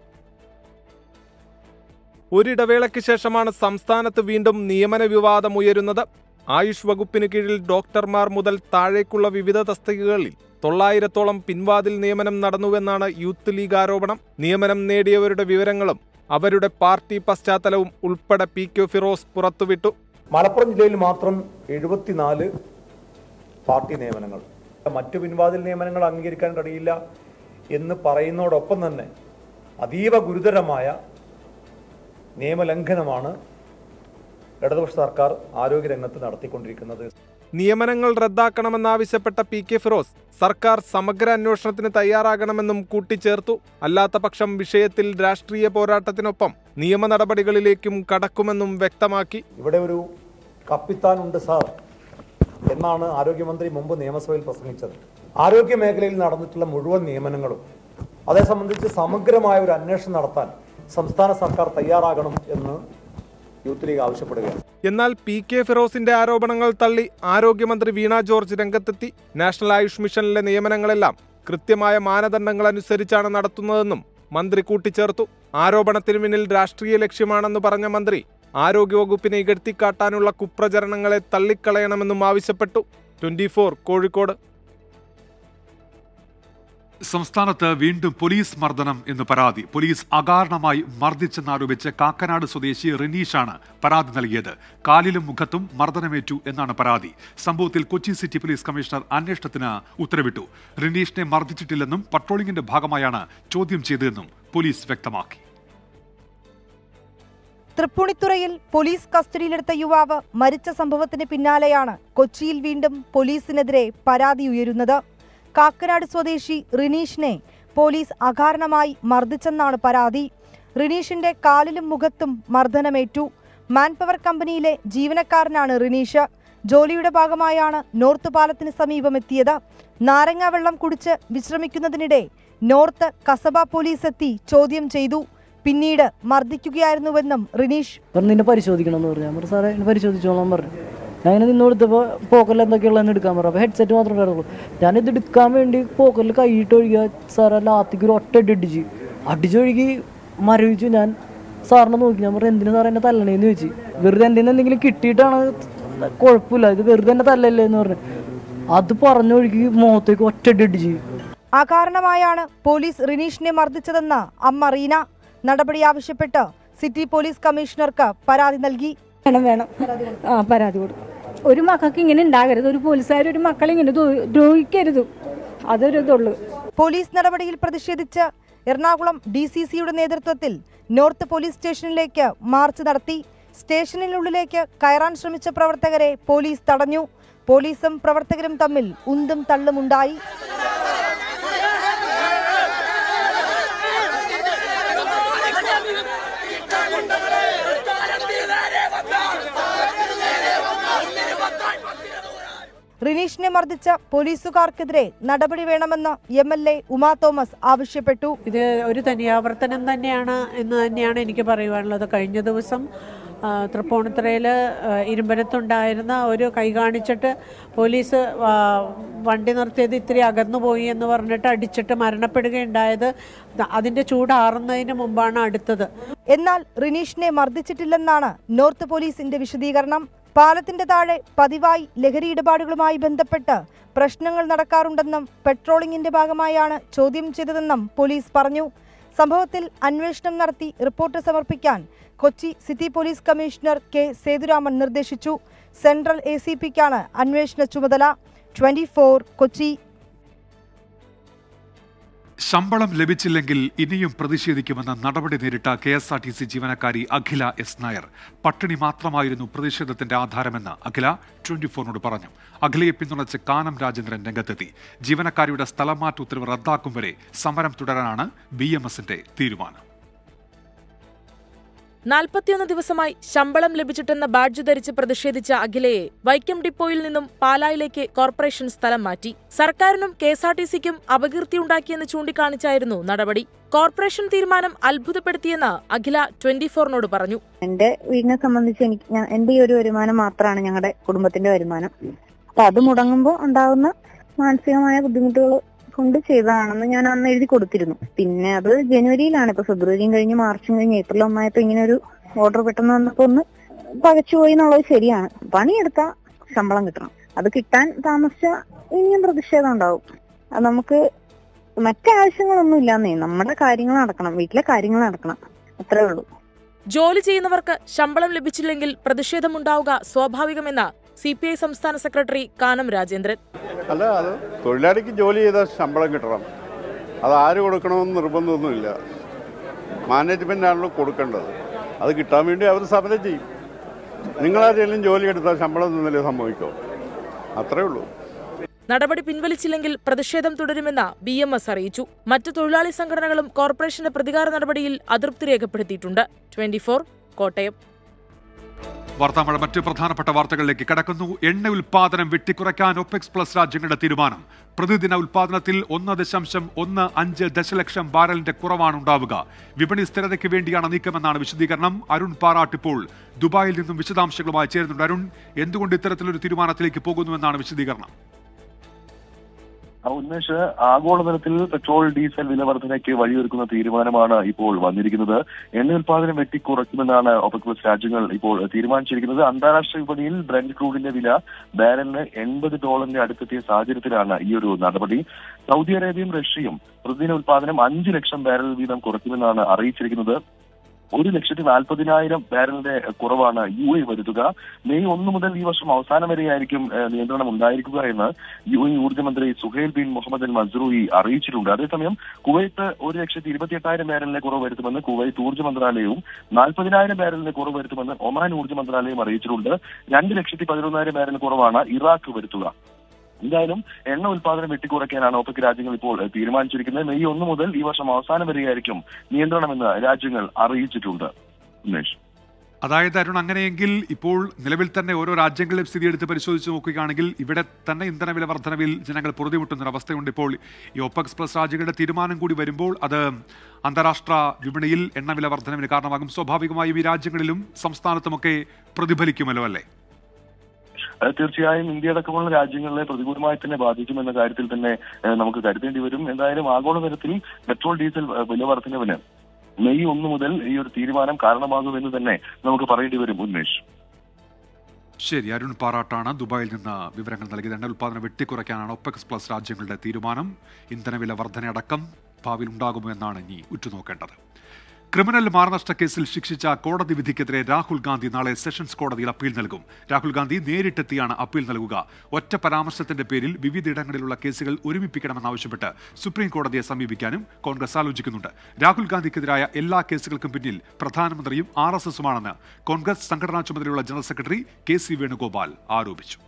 ഒരിടവേളയ്ക്ക് ശേഷമാണ് സംസ്ഥാനത്ത് വീണ്ടും നിയമന വിവാദം ഉയരുന്നത് ആയുഷ് വകുപ്പിന് കീഴിൽ ഡോക്ടർമാർ മുതൽ താഴേക്കുള്ള വിവിധ തസ്തികകളിൽ തൊള്ളായിരത്തോളം പിൻവാതിൽ നിയമനം നടന്നുവെന്നാണ് യൂത്ത് ലീഗ് ആരോപണം നിയമനം നേടിയവരുടെ വിവരങ്ങളും അവരുടെ പാർട്ടി പശ്ചാത്തലവും ഉൾപ്പെടെ പി കെ ഫിറോസ് പുറത്തുവിട്ടു മലപ്പുറം ജില്ലയിൽ മാത്രം എഴുപത്തിനാല് പാർട്ടി നിയമനങ്ങൾ മറ്റു പിൻവാതിൽ നിയമനങ്ങൾ അംഗീകരിക്കാൻ കഴിയില്ല എന്ന് പറയുന്നതോടൊപ്പം തന്നെ അതീവ ഗുരുതരമായ നിയമലംഘനമാണ് ഇടതുപക്ഷ സർക്കാർ ആരോഗ്യരംഗത്ത് നടത്തിക്കൊണ്ടിരിക്കുന്നത് നിയമനങ്ങൾ റദ്ദാക്കണമെന്നാവശ്യപ്പെട്ട പി കെ ഫിറോസ് സർക്കാർ സമഗ്ര അന്വേഷണത്തിന് തയ്യാറാകണമെന്നും കൂട്ടിച്ചേർത്തു അല്ലാത്ത പക്ഷം വിഷയത്തിൽ രാഷ്ട്രീയ പോരാട്ടത്തിനൊപ്പം നിയമ നടപടികളിലേക്കും കടക്കുമെന്നും വ്യക്തമാക്കി ഇവിടെ ഒരു കപ്പിത്താനുണ്ട് സാർ എന്നാണ് ആരോഗ്യമന്ത്രി മുമ്പ് നിയമസഭയിൽ പ്രസംഗിച്ചത് ആരോഗ്യ മേഖലയിൽ നടന്നിട്ടുള്ള മുഴുവൻ നിയമനങ്ങളും അതേ സംബന്ധിച്ച് സമഗ്രമായ ഒരു അന്വേഷണം നടത്താൻ സംസ്ഥാന സർക്കാർ തയ്യാറാകണം എന്ന് യൂത്ത് ലീഗ് ആവശ്യപ്പെടുകയാണ് എന്നാൽ പി കെ ഫിറോസിന്റെ ആരോപണങ്ങൾ തള്ളി ആരോഗ്യമന്ത്രി വീണ ജോർജ് രംഗത്തെത്തി നാഷണൽ ആയുഷ് മിഷനിലെ നിയമനങ്ങളെല്ലാം കൃത്യമായ മാനദണ്ഡങ്ങൾ അനുസരിച്ചാണ് നടത്തുന്നതെന്നും മന്ത്രി കൂട്ടിച്ചേർത്തു ആരോപണത്തിന് പിന്നിൽ രാഷ്ട്രീയ ലക്ഷ്യമാണെന്ന് പറഞ്ഞ മന്ത്രി ആരോഗ്യവകുപ്പിനെ ഇകഴ്ത്തിക്കാട്ടാനുള്ള കുപ്രചരണങ്ങളെ തള്ളിക്കളയണമെന്നും ആവശ്യപ്പെട്ടു ട്വന്റി കോഴിക്കോട് സംസ്ഥാനത്ത് വീണ്ടും പോലീസ് മർദ്ദനം എന്ന് പരാതി പോലീസ് അകാരണമായി മർദ്ദിച്ചെന്നാരോപിച്ച് കാക്കനാട് സ്വദേശി റിനീഷാണ് പരാതി നൽകിയത് കാലിലും മുഖത്തും മർദ്ദനമേറ്റു എന്നാണ് പരാതി സംഭവത്തിൽ കൊച്ചി സിറ്റി പോലീസ് കമ്മീഷണർ അന്വേഷണത്തിന് ഉത്തരവിട്ടു റിനീഷിനെ മർദ്ദിച്ചിട്ടില്ലെന്നും പട്രോളിംഗിന്റെ ഭാഗമായാണ് ചോദ്യം ചെയ്തതെന്നും പോലീസ് വ്യക്തമാക്കി തൃപ്പൂണിത്തുറയിൽ പോലീസ് കസ്റ്റഡിയിലെടുത്ത യുവാവ് മരിച്ച സംഭവത്തിന് പിന്നാലെയാണ് കൊച്ചിയിൽ വീണ്ടും പോലീസിനെതിരെ പരാതി ഉയരുന്നത് കാക്കനാട് സ്വദേശി റിനീഷിനെ പോലീസ് അകാരണമായി മർദ്ദിച്ചെന്നാണ് പരാതി റിനീഷിന്റെ കാലിലും മുഖത്തും മർദ്ദനമേറ്റു മാൻപവർ കമ്പനിയിലെ ജീവനക്കാരനാണ് റിനീഷ് ജോലിയുടെ ഭാഗമായാണ് നോർത്ത് പാലത്തിന് സമീപം എത്തിയത് നാരങ്ങ വെള്ളം കുടിച്ച് വിശ്രമിക്കുന്നതിനിടെ നോർത്ത് കസബ പോലീസ് എത്തി ചോദ്യം ചെയ്തു പിന്നീട് മർദ്ദിക്കുകയായിരുന്നുവെന്നും റിനീഷ് പറഞ്ഞു നിന്നെ പരിശോധിക്കണം എന്ന് പറഞ്ഞു ഞാൻ പറഞ്ഞു സാറേ എന്നെ പരിശോധിച്ചോളാൻ പറഞ്ഞു ഞാൻ ഇങ്ങനെ നിന്ന് കൊടുത്തപ്പോൾ പോക്കറിൽ എന്തൊക്കെയുള്ളതെന്ന് എടുക്കാൻ പറഞ്ഞു അപ്പോൾ ഹെഡ്സെറ്റ് മാത്രമേ ഉണ്ടായിരുന്നുള്ളൂ ഞാനിത് എടുക്കാൻ വേണ്ടി പോക്കറിൽ കൈയിട്ട് ഒഴുകിയ സാറേ ലാത്തിക്ക് ഒരു ഒറ്റ ഇട്ട് അടിച്ച് അടിച്ചൊഴുകി മരവിച്ചു ഞാൻ സാറിനെ നോക്കി ഞാൻ പറഞ്ഞു എന്തിനു സാറേ എന്നെ തല്ലണേന്ന് ചോദിച്ചു വെറുതെ എൻ്റെ കയ്യിന്ന് എന്തെങ്കിലും കിട്ടിയിട്ടാണ് കുഴപ്പമില്ല ഇത് വെറുതെ എന്നെ തല്ലല്ലേ എന്ന് പറഞ്ഞു അത് പറഞ്ഞൊഴുകി മുഖത്തേക്ക് ഒറ്റ ഇട്ട് അടിച്ച് അകാരണമായാണ് പോലീസ് റിനീഷിനെ മർദ്ദിച്ചതെന്ന് അമ്മ റീന നടപടി ആവശ്യപ്പെട്ട് സിറ്റി പോലീസ് കമ്മീഷണർക്ക് പരാതി നൽകി വേണം വേണം ആ പരാതി കൊടുക്കും ഒരു മക്കൾക്ക് ഇങ്ങനെ ഉണ്ടാകരുത് ഒരു പോലീസുകാർ ഒരു മക്കളെ ഇങ്ങനെ ദ്രോ- ദ്രോഹിക്കരുത് അതൊരു ഇതുള്ളൂ പോലീസ് നടപടിയിൽ പ്രതിഷേധിച്ച് എറണാകുളം ഡി സി സിയുടെ നേതൃത്വത്തിൽ നോർത്ത് പോലീസ് സ്റ്റേഷനിലേക്ക് മാർച്ച് നടത്തി സ്റ്റേഷനിനുള്ളിലേക്ക് കയറാൻ ശ്രമിച്ച പ്രവർത്തകരെ പോലീസ് തടഞ്ഞു പോലീസും പ്രവർത്തകരും തമ്മിൽ ഉന്തും തള്ളുമുണ്ടായി റിനീഷിനെ മർദ്ദിച്ച പോലീസുകാർക്കെതിരെ നടപടി വേണമെന്ന് M L A Uma Thomas ആവശ്യപ്പെട്ടു ഇത് ഒരു തനിയാവർത്തനം തന്നെയാണ് എന്ന് തന്നെയാണ് എനിക്ക് പറയുവാനുള്ളത് കഴിഞ്ഞ ദിവസം ആ, തൃപ്പൂണിത്തുറയിൽ ആ, ഇരുമ്പനത്തുണ്ടായിരുന്ന ഒരു കൈ കാണിച്ചിട്ട് പോലീസ് ആ, വണ്ടി നിർത്തിയത് ഇത്തിരി അകന്നു പോയി എന്ന് പറഞ്ഞിട്ട് അടിച്ചിട്ട് മരണപ്പെടുകയുണ്ടായത് ത- അതിൻ്റെ ചൂടാറുന്നതിന് മുമ്പാണ് അടുത്തത് എന്നാൽ റിനീഷിനെ മർദ്ദിച്ചിട്ടില്ലെന്നാണ് നോർത്ത് പോലീസിന്റെ വിശദീകരണം പാലത്തിന്റെ താഴെ പതിവായി ലഹരി ഇടപാടുകളുമായി ബന്ധപ്പെട്ട് പ്രശ്നങ്ങൾ നടക്കാറുണ്ടെന്നും പെട്രോളിംഗിന്റെ ഭാഗമായാണ് ചോദ്യം ചെയ്തതെന്നും പോലീസ് പറഞ്ഞു സംഭവത്തിൽ അന്വേഷണം നടത്തി റിപ്പോർട്ട് സമർപ്പിക്കാൻ Kochi city police commissioner K Sethuraman നിർദ്ദേശിച്ചു സെൻട്രൽ എ സി പിക്കാണ് അന്വേഷണ ചുമതല ട്വന്റി കൊച്ചി ശമ്പളം ലഭിച്ചില്ലെങ്കിൽ ഇനിയും പ്രതിഷേധിക്കുമെന്ന നടപടി നേരിട്ട K S R T C ജീവനക്കാരി അഖില എസ് നായർ പട്ടിണി മാത്രമായിരുന്നു പ്രതിഷേധത്തിന്റെ ആധാരമെന്ന് അഖില ട്വന്റി ഫോറിനോട് പറഞ്ഞു അഖിലയെ പിന്തുണച്ച് കാനം രാജേന്ദ്രൻ രംഗത്തെത്തി ജീവനക്കാരിയുടെ സ്ഥലമാറ്റ ഉത്തരവ് റദ്ദാക്കും വരെ സമരം തുടരാനാണ് ബി എം എസിന്റെ തീരുമാനം നാൽപ്പത്തിയൊന്ന് ദിവസമായി ശമ്പളം ലഭിച്ചിട്ടെന്ന ബാഡ്ജ് ധരിച്ച് പ്രതിഷേധിച്ച അഖിലയെ വൈക്കം ഡിപ്പോയിൽ നിന്നും പാലായിലേക്ക് കോർപ്പറേഷൻ സ്ഥലം മാറ്റി സർക്കാരിനും കെ എസ് ആർ ടി സിക്കും അപകീർത്തിയുണ്ടാക്കിയെന്ന് ചൂണ്ടിക്കാണിച്ചായിരുന്നു നടപടി കോർപ്പറേഷൻ തീരുമാനം അത്ഭുതപ്പെടുത്തിയെന്ന് അഖില ട്വന്റി ഫോറിനോട് പറഞ്ഞു എന്റെ വീടിനെ സംബന്ധിച്ച് എനിക്ക് ഞാൻ- എന്റെ ഈ ഒരു വരുമാനം മാത്രമാണ് ഞങ്ങളുടെ കുടുംബത്തിന്റെ വരുമാനം അപ്പൊ അത് മുടങ്ങുമ്പോൾ ഉണ്ടാകുന്ന മാനസികമായ ബുദ്ധിമുട്ടുകൾ കൊണ്ട് ചെയ്തതാണെന്ന് ഞാൻ അന്ന് എഴുതി കൊടുത്തിരുന്നു പിന്നെ അത് ജനുവരിയിലാണ് ഇപ്പൊ ഫെബ്രുവരിയും കഴിഞ്ഞ് മാർച്ചും കഴിഞ്ഞ് ഏപ്രിൽ ഒന്നായപ്പോ ഇങ്ങനെ ഒരു ഓർഡർ പെട്ടെന്ന് വന്നപ്പോ ഒന്ന് പകച്ചുപോയി എന്നുള്ളത് ശരിയാണ് പണിയെടുത്ത ശമ്പളം കിട്ടണം അത് കിട്ടാൻ താമസിച്ച ഇനിയും പ്രതിഷേധം ഉണ്ടാവും അത് നമുക്ക് മറ്റാവശ്യങ്ങളൊന്നും ഇല്ലാന്നേ നമ്മുടെ കാര്യങ്ങൾ നടക്കണം വീട്ടിലെ കാര്യങ്ങൾ നടക്കണം അത്രേ ഉള്ളൂ ജോലി ചെയ്യുന്നവർക്ക് ശമ്പളം ലഭിച്ചില്ലെങ്കിൽ പ്രതിഷേധമുണ്ടാവുക സ്വാഭാവികമെന്ന് സി പി ഐ സംസ്ഥാന സെക്രട്ടറി കാനം രാജേന്ദ്രൻ അല്ല അത് തൊഴിലാളിക്ക് ജോലി ചെയ്താൽ ശമ്പളം കിട്ടണം അത് ആര് കൊടുക്കണമെന്ന് നിർബന്ധമൊന്നുമില്ല മാനേജ്മെൻ്റാണല്ലോ കൊടുക്കേണ്ടത് അത് കിട്ടാൻ വേണ്ടി അവർ സമരം ചെയ്യും നിങ്ങളാരെങ്കിലും ജോലി എടുത്താൽ ശമ്പളം നിന്നല്ലേ സംഭവിക്കോ അത്രേ ഉള്ളൂ നടപടി പിൻവലിച്ചില്ലെങ്കിൽ പ്രതിഷേധം തുടരുമെന്ന് ബി എം എസ് അറിയിച്ചു മറ്റു തൊഴിലാളി സംഘടനകളും കോർപ്പറേഷന്റെ പ്രതികാര നടപടിയിൽ അതൃപ്തി രേഖപ്പെടുത്തിയിട്ടുണ്ട് ട്വന്റി കോട്ടയം വാർത്താമഴ മറ്റ് പ്രധാനപ്പെട്ട വാർത്തകളിലേക്ക് കടക്കുന്നു എണ്ണ ഉൽപാദനം വെട്ടിക്കുറയ്ക്കാൻ ഒപെക്സ് പ്ലസ് രാജ്യങ്ങളുടെ തീരുമാനം പ്രതിദിന ഉൽപാദനത്തിൽ ഒന്ന് ദശാംശം ഒന്ന് അഞ്ച് ദശലക്ഷം ബാരലിന്റെ കുറവാണ് ഉണ്ടാവുക വിപണി സ്ഥിരതയ്ക്ക് വേണ്ടിയാണ് നീക്കമെന്നാണ് വിശദീകരണം അരുൺ പാറാട്ട് ഇപ്പോൾ ദുബായിൽ നിന്നും വിശദാംശങ്ങളുമായി ചേരുന്നുണ്ട് അരുൺ എന്തുകൊണ്ട് ഇത്തരത്തിലൊരു തീരുമാനത്തിലേക്ക് പോകുന്നുവെന്നാണ് വിശദീകരണം ഉന്മേഷ് ആഗോളതലത്തിൽ പെട്രോൾ ഡീസൽ വില വർധനയ്ക്ക് വഴിയൊരുക്കുന്ന തീരുമാനമാണ് ഇപ്പോൾ വന്നിരിക്കുന്നത് എണ്ണ ഉൽപാദനം വെട്ടിക്കുറയ്ക്കുമെന്നാണ് ഒപെക് പ്ലസ് രാജ്യങ്ങൾ ഇപ്പോൾ തീരുമാനിച്ചിരിക്കുന്നത് അന്താരാഷ്ട്ര വിപണിയിൽ ബ്രന്റ് ക്രൂഡിന്റെ വില ബാരലിന് എൺപത് ഡോളറിന്റെ അടുത്തെത്തിയ സാഹചര്യത്തിലാണ് ഈ ഒരു നടപടി സൗദി അറേബ്യയും റഷ്യയും പ്രതിദിന ഉൽപാദനം അഞ്ച് ലക്ഷം ബാരൽ വീതം കുറയ്ക്കുമെന്നാണ് അറിയിച്ചിരിക്കുന്നത് ഒരു ലക്ഷത്തി നാൽപ്പതിനായിരം ബാരലിന്റെ കുറവാണ് യു എ വരുത്തുക മെയ് ഒന്ന് മുതൽ ഈ വർഷം അവസാനം വരെയായിരിക്കും ഏഹ്, നിയന്ത്രണം ഉണ്ടായിരിക്കുക എന്ന് യു എ ഊർജ്ജമന്ത്രി Suhail bin Mohammed Al Mazrouei അറിയിച്ചിട്ടുണ്ട് അതേസമയം കുവൈത്ത് ഒരു ലക്ഷത്തി ഇരുപത്തി എട്ടായിരം ബാരലിന്റെ കുറവ് വരുത്തുമെന്ന് കുവൈത്ത് ഊർജ്ജ മന്ത്രാലയവും നാൽപ്പതിനായിരം ബാരലിന്റെ കുറവ് വരുത്തുമെന്ന് ഒമാൻ ഊർജ്ജ മന്ത്രാലയം അറിയിച്ചിട്ടുണ്ട് രണ്ട് ലക്ഷത്തി പതിനൊന്നായിരം ബാരൽ കുറവാണ് ഇറാഖ് വരുത്തുക എന്തായാലും എണ്ണ ഉൽപാദനം വെട്ടിക്കുറയ്ക്കാനാണ് ഒപെക് രാജ്യങ്ങൾ ഇപ്പോൾ ഏഹ്, തീരുമാനിച്ചിരിക്കുന്നത് മെയ് ഒന്ന് മുതൽ ഈ വർഷം അവസാനം വരെയായിരിക്കും നിയന്ത്രണമെന്ന് രാജ്യങ്ങൾ അറിയിച്ചിട്ടുണ്ട് ഉമേഷ് അതായത് അരുൺ അങ്ങനെയെങ്കിൽ ഇപ്പോൾ നിലവിൽ തന്നെ ഓരോ രാജ്യങ്ങളിലും സ്ഥിതി എടുത്ത് പരിശോധിച്ച് നോക്കുകയാണെങ്കിൽ ഇവിടെ തന്നെ ഇന്ധന വില വർധനവിൽ ജനങ്ങൾ പൊറുതിമുട്ടുന്ന ഒരു അവസ്ഥയുണ്ട് ഇപ്പോൾ ഈ ഒപ്പക്സ് പ്ലസ് രാജ്യങ്ങളുടെ തീരുമാനം കൂടി വരുമ്പോൾ അത് അന്താരാഷ്ട്ര വിപണിയിൽ എണ്ണ വില വർധനവിന് കാരണമാകും സ്വാഭാവികമായും ഈ രാജ്യങ്ങളിലും സംസ്ഥാനത്തുമൊക്കെ പ്രതിഫലിക്കുമല്ലോ അല്ലേ അത് തീർച്ചയായും ഇന്ത്യ അടക്കമുള്ള രാജ്യങ്ങളെ പ്രതികൂലമായി തന്നെ ബാധിക്കുമെന്ന കാര്യത്തിൽ തന്നെ ഏഹ്, നമുക്ക് കരുതേണ്ടി വരും എന്തായാലും ആഗോളതലത്തിൽ പെട്രോൾ ഡീസൽ ഏഹ്, വില വർധനവിന് മെയ് ഒന്ന് മുതൽ ഈ ഒരു തീരുമാനം കാരണമാകുമെന്ന് തന്നെ നമുക്ക് പറയേണ്ടി വരും ഉന്മേഷ് ശരി അരുൺ പാറാട്ടാണ് ദുബായിൽ നിന്ന് വിവരങ്ങൾ നൽകിയത് എണ്ണ ഉൽപ്പാദനം വെട്ടിക്കുറയ്ക്കാനാണ് ഒപ്പക്സ് പ്ലസ് രാജ്യങ്ങളുടെ തീരുമാനം ഇന്ധനവില വർധനയടക്കം ഭാവിയിൽ ഉണ്ടാകുമോ എന്നാണ് ഇനി ഉറ്റുനോക്കേണ്ടത് ക്രിമിനൽ മാനനഷ്ട കേസിൽ ശിക്ഷിച്ച കോടതി വിധിക്കെതിരെ രാഹുൽ ഗാന്ധി നാളെ സെഷൻസ് കോടതിയിൽ അപ്പീൽ നൽകും രാഹുൽ ഗാന്ധി നേരിട്ടെത്തിയാണ് അപ്പീൽ നൽകുക ഒറ്റ പരാമർശത്തിന്റെ പേരിൽ വിവിധയിടങ്ങളിലുള്ള കേസുകൾ ഒരുമിപ്പിക്കണമെന്നാവശ്യപ്പെട്ട് സുപ്രീം കോടതിയെ സമീപിക്കാനും കോൺഗ്രസ് ആലോചിക്കുന്നുണ്ട് രാഹുൽ ഗാന്ധിക്കെതിരായ എല്ലാ കേസുകൾക്കും പിന്നിൽ പ്രധാനമന്ത്രിയും ആർ എസ് എസുമാണെന്ന് കോൺഗ്രസ് സംഘടനാ ചുമതലയുള്ള general secretary K C Venugopal ആരോപിച്ചു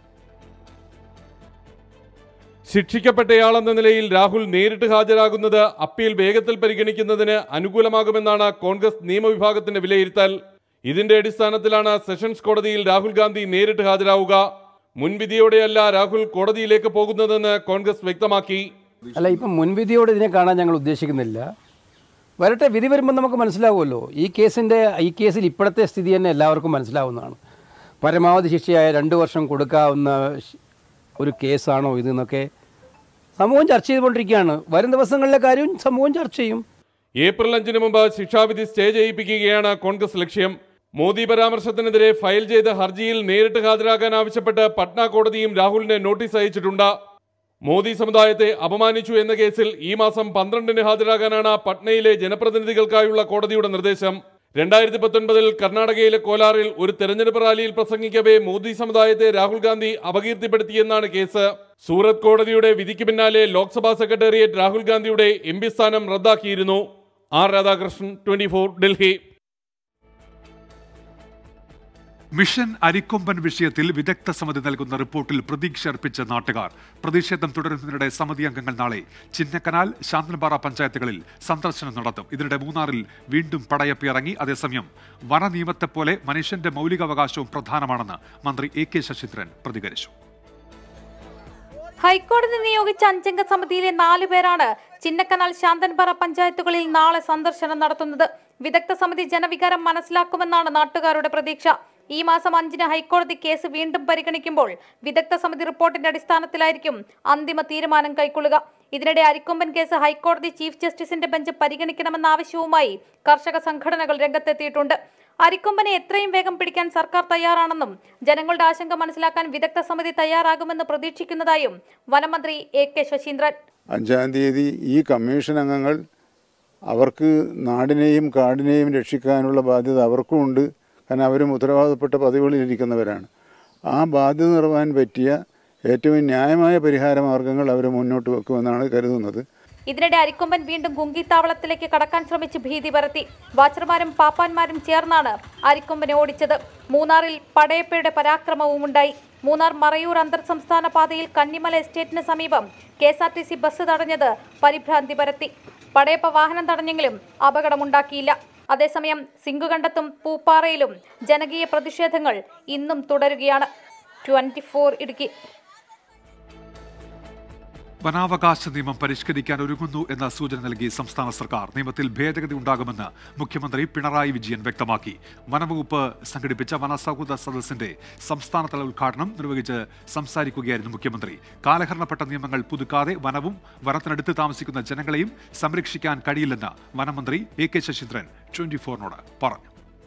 ശിക്ഷിക്കപ്പെട്ടയാളെന്ന നിലയിൽ രാഹുൽ നേരിട്ട് ഹാജരാകുന്നത് അപ്പീൽ വേഗത്തിൽ പരിഗണിക്കുന്നതിന് അനുകൂലമാകുമെന്നാണ് കോൺഗ്രസ് നിയമവിഭാഗത്തിന്റെ വിലയിരുത്തൽ ഇതിന്റെ അടിസ്ഥാനത്തിലാണ് സെഷൻസ് കോടതിയിൽ രാഹുൽ ഗാന്ധി നേരിട്ട് ഹാജരാവുക മുൻവിധിയോടെയല്ല രാഹുൽ കോടതിയിലേക്ക് പോകുന്നതെന്ന് കോൺഗ്രസ് വ്യക്തമാക്കി അല്ല ഇപ്പം മുൻവിധിയോട് ഇതിനെ കാണാൻ ഞങ്ങൾ ഉദ്ദേശിക്കുന്നില്ല വരട്ടെ വിധി വരുമ്പോൾ നമുക്ക് മനസ്സിലാവുമല്ലോ ഈ കേസിൻ്റെ ഈ കേസിൽ ഇപ്പോഴത്തെ സ്ഥിതി തന്നെ എല്ലാവർക്കും മനസ്സിലാവുന്നതാണ് പരമാവധി ശിക്ഷയായ രണ്ട് വർഷം കൊടുക്കാവുന്ന ശ്- ഒരു കേസാണോ ഇതെന്നൊക്കെ സമൂഹം ചർച്ച ചെയ്തുകൊണ്ടിരിക്കുകയാണ് വരും ദിവസങ്ങളിലെ കാര്യം സമൂഹം ചർച്ച ചെയ്യും ഏപ്രിൽ അഞ്ചിന് മുമ്പ് ശിക്ഷാവിധി സ്റ്റേ ചെയ്യിപ്പിക്കുകയാണ് കോൺഗ്രസ് ലക്ഷ്യം മോദി പരാമർശത്തിനെതിരെ ഫയൽ ചെയ്ത ഹർജിയിൽ നേരിട്ട് ഹാജരാകാൻ ആവശ്യപ്പെട്ട് പട്ന കോടതിയും രാഹുലിന് നോട്ടീസ് അയച്ചിട്ടുണ്ട് മോദി സമുദായത്തെ അപമാനിച്ചു എന്ന കേസിൽ ഈ മാസം പന്ത്രണ്ടിന് ഹാജരാകാനാണ് പട്നയിലെ ജനപ്രതിനിധികൾക്കായുള്ള കോടതിയുടെ നിർദ്ദേശം രണ്ടായിരത്തി പത്തൊൻപതിൽ കർണാടകയിലെ കോലാറിൽ ഒരു തെരഞ്ഞെടുപ്പ് റാലിയിൽ പ്രസംഗിക്കവേ മോദി സമുദായത്തെ രാഹുൽ ഗാന്ധി അപകീർത്തിപ്പെടുത്തിയെന്നാണ് കേസ് സൂറത്ത് കോടതിയുടെ വിധിക്ക് പിന്നാലെ ലോക്സഭാ സെക്രട്ടേറിയറ്റ് രാഹുൽ ഗാന്ധിയുടെ എം പി സ്ഥാനം റദ്ദാക്കിയിരുന്നു R Radhakrishnan twenty Delhi mission Arikomban വിഷയത്തിൽ വിദഗ്ധ സമിതി നൽകുന്ന റിപ്പോർട്ടിൽ പ്രതീക്ഷ അർപ്പിച്ച നാട്ടുകാർ പ്രതിഷേധം തുടരുന്നതിനിടെ സമിതി അംഗങ്ങൾ നാളെ ചിന്നക്കനാൽ ശാന്തൻപാറ പഞ്ചായത്തുകളിൽ സന്ദർശനം നടത്തും ഇതിനിടെ മൂന്നാറിൽ വീണ്ടും പടയപ്പി ഇറങ്ങി അതേസമയം വനനിയമത്തെപ്പോലെ മനുഷ്യന്റെ മൗലികാവകാശവും പ്രധാനമാണെന്ന് മന്ത്രി എ കെ ശശീന്ദ്രൻ പ്രതികരിച്ചു ഹൈക്കോടതി നിയോഗിച്ച അഞ്ചംഗ സമിതിയിലെ നാലു പേരാണ് ചിന്നക്കനാൽ ശാന്തൻപാറ പഞ്ചായത്തുകളിൽ നാളെ സന്ദർശനം നടത്തുന്നത് വിദഗ്ധ സമിതി ജനവികാരം മനസ്സിലാക്കുമെന്നാണ് നാട്ടുകാരുടെ പ്രതീക്ഷ ഈ മാസം അഞ്ചിന് ഹൈക്കോടതി കേസ് വീണ്ടും പരിഗണിക്കുമ്പോൾ വിദഗ്ധ സമിതി റിപ്പോർട്ടിന്റെ അടിസ്ഥാനത്തിലായിരിക്കും അന്തിമ തീരുമാനം കൈക്കൊള്ളുക ഇതിനിടെ അരിക്കൊമ്പൻ കേസ് ഹൈക്കോടതി ചീഫ് ജസ്റ്റിസിന്റെ ബെഞ്ച് പരിഗണിക്കണമെന്ന ആവശ്യവുമായി കർഷക സംഘടനകൾ രംഗത്തെത്തിയിട്ടുണ്ട് അരിക്കൊമ്പനെ എത്രയും വേഗം പിടിക്കാൻ സർക്കാർ തയ്യാറാണെന്നും ജനങ്ങളുടെ ആശങ്ക മനസ്സിലാക്കാൻ വിദഗ്ധ സമിതി തയ്യാറാകുമെന്ന് പ്രതീക്ഷിക്കുന്നതായും വനമന്ത്രി എ കെ ശശീന്ദ്രൻ അഞ്ചാം തീയതി ഈ കമ്മീഷൻ അംഗങ്ങൾ അവർക്ക് നാടിനെയും കാടിനെയും രക്ഷിക്കാനുള്ള ബാധ്യത അവർക്കും ഉണ്ട് കാരണം അവരും ഉത്തരവാദപ്പെട്ട പദവികളിൽ ഇരിക്കുന്നവരാണ് ആ ബാധ്യത നിർവഹാൻ പറ്റിയ ഏറ്റവും ന്യായമായ പരിഹാര മാർഗങ്ങൾ അവർ മുന്നോട്ട് വെക്കുമെന്നാണ് കരുതുന്നത് ഇതിനിടെ അരിക്കൊമ്പൻ വീണ്ടും ഗുങ്കിത്താവളത്തിലേക്ക് കടക്കാൻ ശ്രമിച്ച് ഭീതി പരത്തി വാച്ചർമാരും പാപ്പാന്മാരും ചേർന്നാണ് അരിക്കൊമ്പനെ ഓടിച്ചത് മൂന്നാറിൽ പടയപ്പയുടെ പരാക്രമവും ഉണ്ടായി മൂന്നാർ മറയൂർ അന്തർ സംസ്ഥാന പാതയിൽ കന്നിമല എസ്റ്റേറ്റിന് സമീപം K S R T C bus തടഞ്ഞത് പരിഭ്രാന്തി പരത്തി പടയപ്പ വാഹനം തടഞ്ഞെങ്കിലും അപകടമുണ്ടാക്കിയില്ല അതേസമയം സിംഗുകണ്ടത്തും പൂപ്പാറയിലും ജനകീയ പ്രതിഷേധങ്ങൾ ഇന്നും തുടരുകയാണ് ട്വന്റി ഫോർ ഇടുക്കി വനാവകാശ നിയമം പരിഷ്കരിക്കാൻ ഒരുങ്ങുന്നു എന്ന സൂചന നൽകി സംസ്ഥാന സർക്കാർ നിയമത്തിൽ ഭേദഗതി ഉണ്ടാകുമെന്ന് മുഖ്യമന്ത്രി പിണറായി വിജയൻ വ്യക്തമാക്കി വനവകുപ്പ് സംഘടിപ്പിച്ച വനസൗഹൃദ സദസ്സിന്റെ സംസ്ഥാനതല ഉദ്ഘാടനം നിർവഹിച്ച് സംസാരിക്കുകയായിരുന്നു മുഖ്യമന്ത്രി കാലഹരണപ്പെട്ട നിയമങ്ങൾ പുതുക്കാതെ വനവും വനത്തിനടുത്ത് താമസിക്കുന്ന ജനങ്ങളെയും സംരക്ഷിക്കാൻ കഴിയില്ലെന്ന് വനമന്ത്രി എ കെ ശശീന്ദ്രൻ ട്വന്റി ഫോറിനോട് പറഞ്ഞു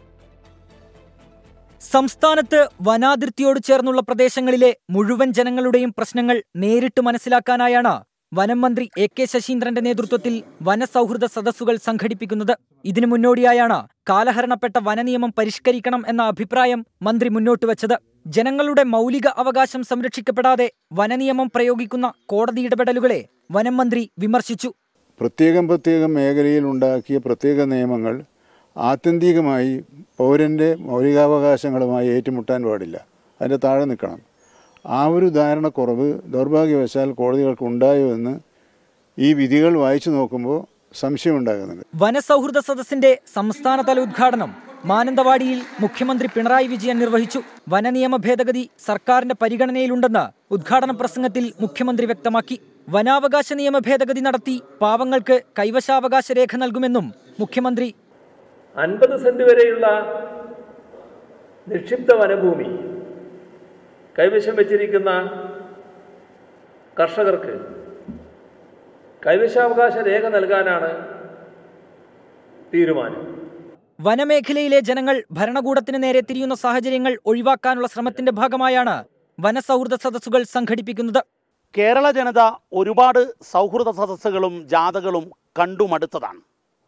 സംസ്ഥാനത്ത് വനാതിർത്തിയോട് ചേർന്നുള്ള പ്രദേശങ്ങളിലെ മുഴുവൻ ജനങ്ങളുടെയും പ്രശ്നങ്ങൾ നേരിട്ട് മനസ്സിലാക്കാനായാണ് വനം മന്ത്രി എ കെ ശശീന്ദ്രന്റെ നേതൃത്വത്തിൽ വനസൗഹൃദ സദസ്സുകൾ സംഘടിപ്പിക്കുന്നത് ഇതിനു മുന്നോടിയായാണ് കാലഹരണപ്പെട്ട വനനിയമം പരിഷ്കരിക്കണം എന്ന അഭിപ്രായം മന്ത്രി മുന്നോട്ട് വച്ചത് ജനങ്ങളുടെ മൗലിക അവകാശം സംരക്ഷിക്കപ്പെടാതെ വനനിയമം പ്രയോഗിക്കുന്ന കോടതി ഇടപെടലുകളെ വനം മന്ത്രി വിമർശിച്ചു പ്രത്യേകം പ്രത്യേകം മേഖലയിൽ ഉണ്ടാക്കിയ പ്രത്യേക നിയമങ്ങൾ ആത്യന്തികമായി പൗരൻ്റെ മൗലികാവകാശങ്ങളുമായി ഏറ്റുമുട്ടാൻ പാടില്ല അതിൻ്റെ താഴെ നിൽക്കണം ആ ഒരു ധാരണക്കുറവ് ദൗർഭാഗ്യവശാൽ കോടതികൾക്ക് ഉണ്ടായോ എന്ന് ഈ വിധികൾ വായിച്ചു നോക്കുമ്പോൾ സംശയമുണ്ടാകുന്നുണ്ട് വനസൗഹൃദ സദസ്സിന്റെ സംസ്ഥാനതല ഉദ്ഘാടനം മാനന്തവാടിയിൽ മുഖ്യമന്ത്രി പിണറായി വിജയൻ നിർവഹിച്ചു വനനിയമ ഭേദഗതി സർക്കാരിന്റെ പരിഗണനയിലുണ്ടെന്ന് ഉദ്ഘാടന പ്രസംഗത്തിൽ മുഖ്യമന്ത്രി വ്യക്തമാക്കി വനാവകാശ നിയമ ഭേദഗതി നടത്തി പാവങ്ങൾക്ക് കൈവശാവകാശ രേഖ നൽകുമെന്നും മുഖ്യമന്ത്രി അൻപത് സെന്റ് വരെയുള്ള നിക്ഷിപ്ത വനഭൂമി കൈവശം വെച്ചിരിക്കുന്ന കർഷകർക്ക് കൈവശാവകാശ രേഖ നൽകാനാണ് തീരുമാനം വനമേഖലയിലെ ജനങ്ങൾ ഭരണകൂടത്തിന് നേരെ തിരിയുന്ന സാഹചര്യങ്ങൾ ഒഴിവാക്കാനുള്ള ശ്രമത്തിന്റെ ഭാഗമായാണ് വനസൗഹൃദ സദസ്സുകൾ സംഘടിപ്പിക്കുന്നത് കേരള ജനത ഒരുപാട് സൗഹൃദ സദസ്സുകളും ജാഥകളും കണ്ടുമടുത്തതാണ്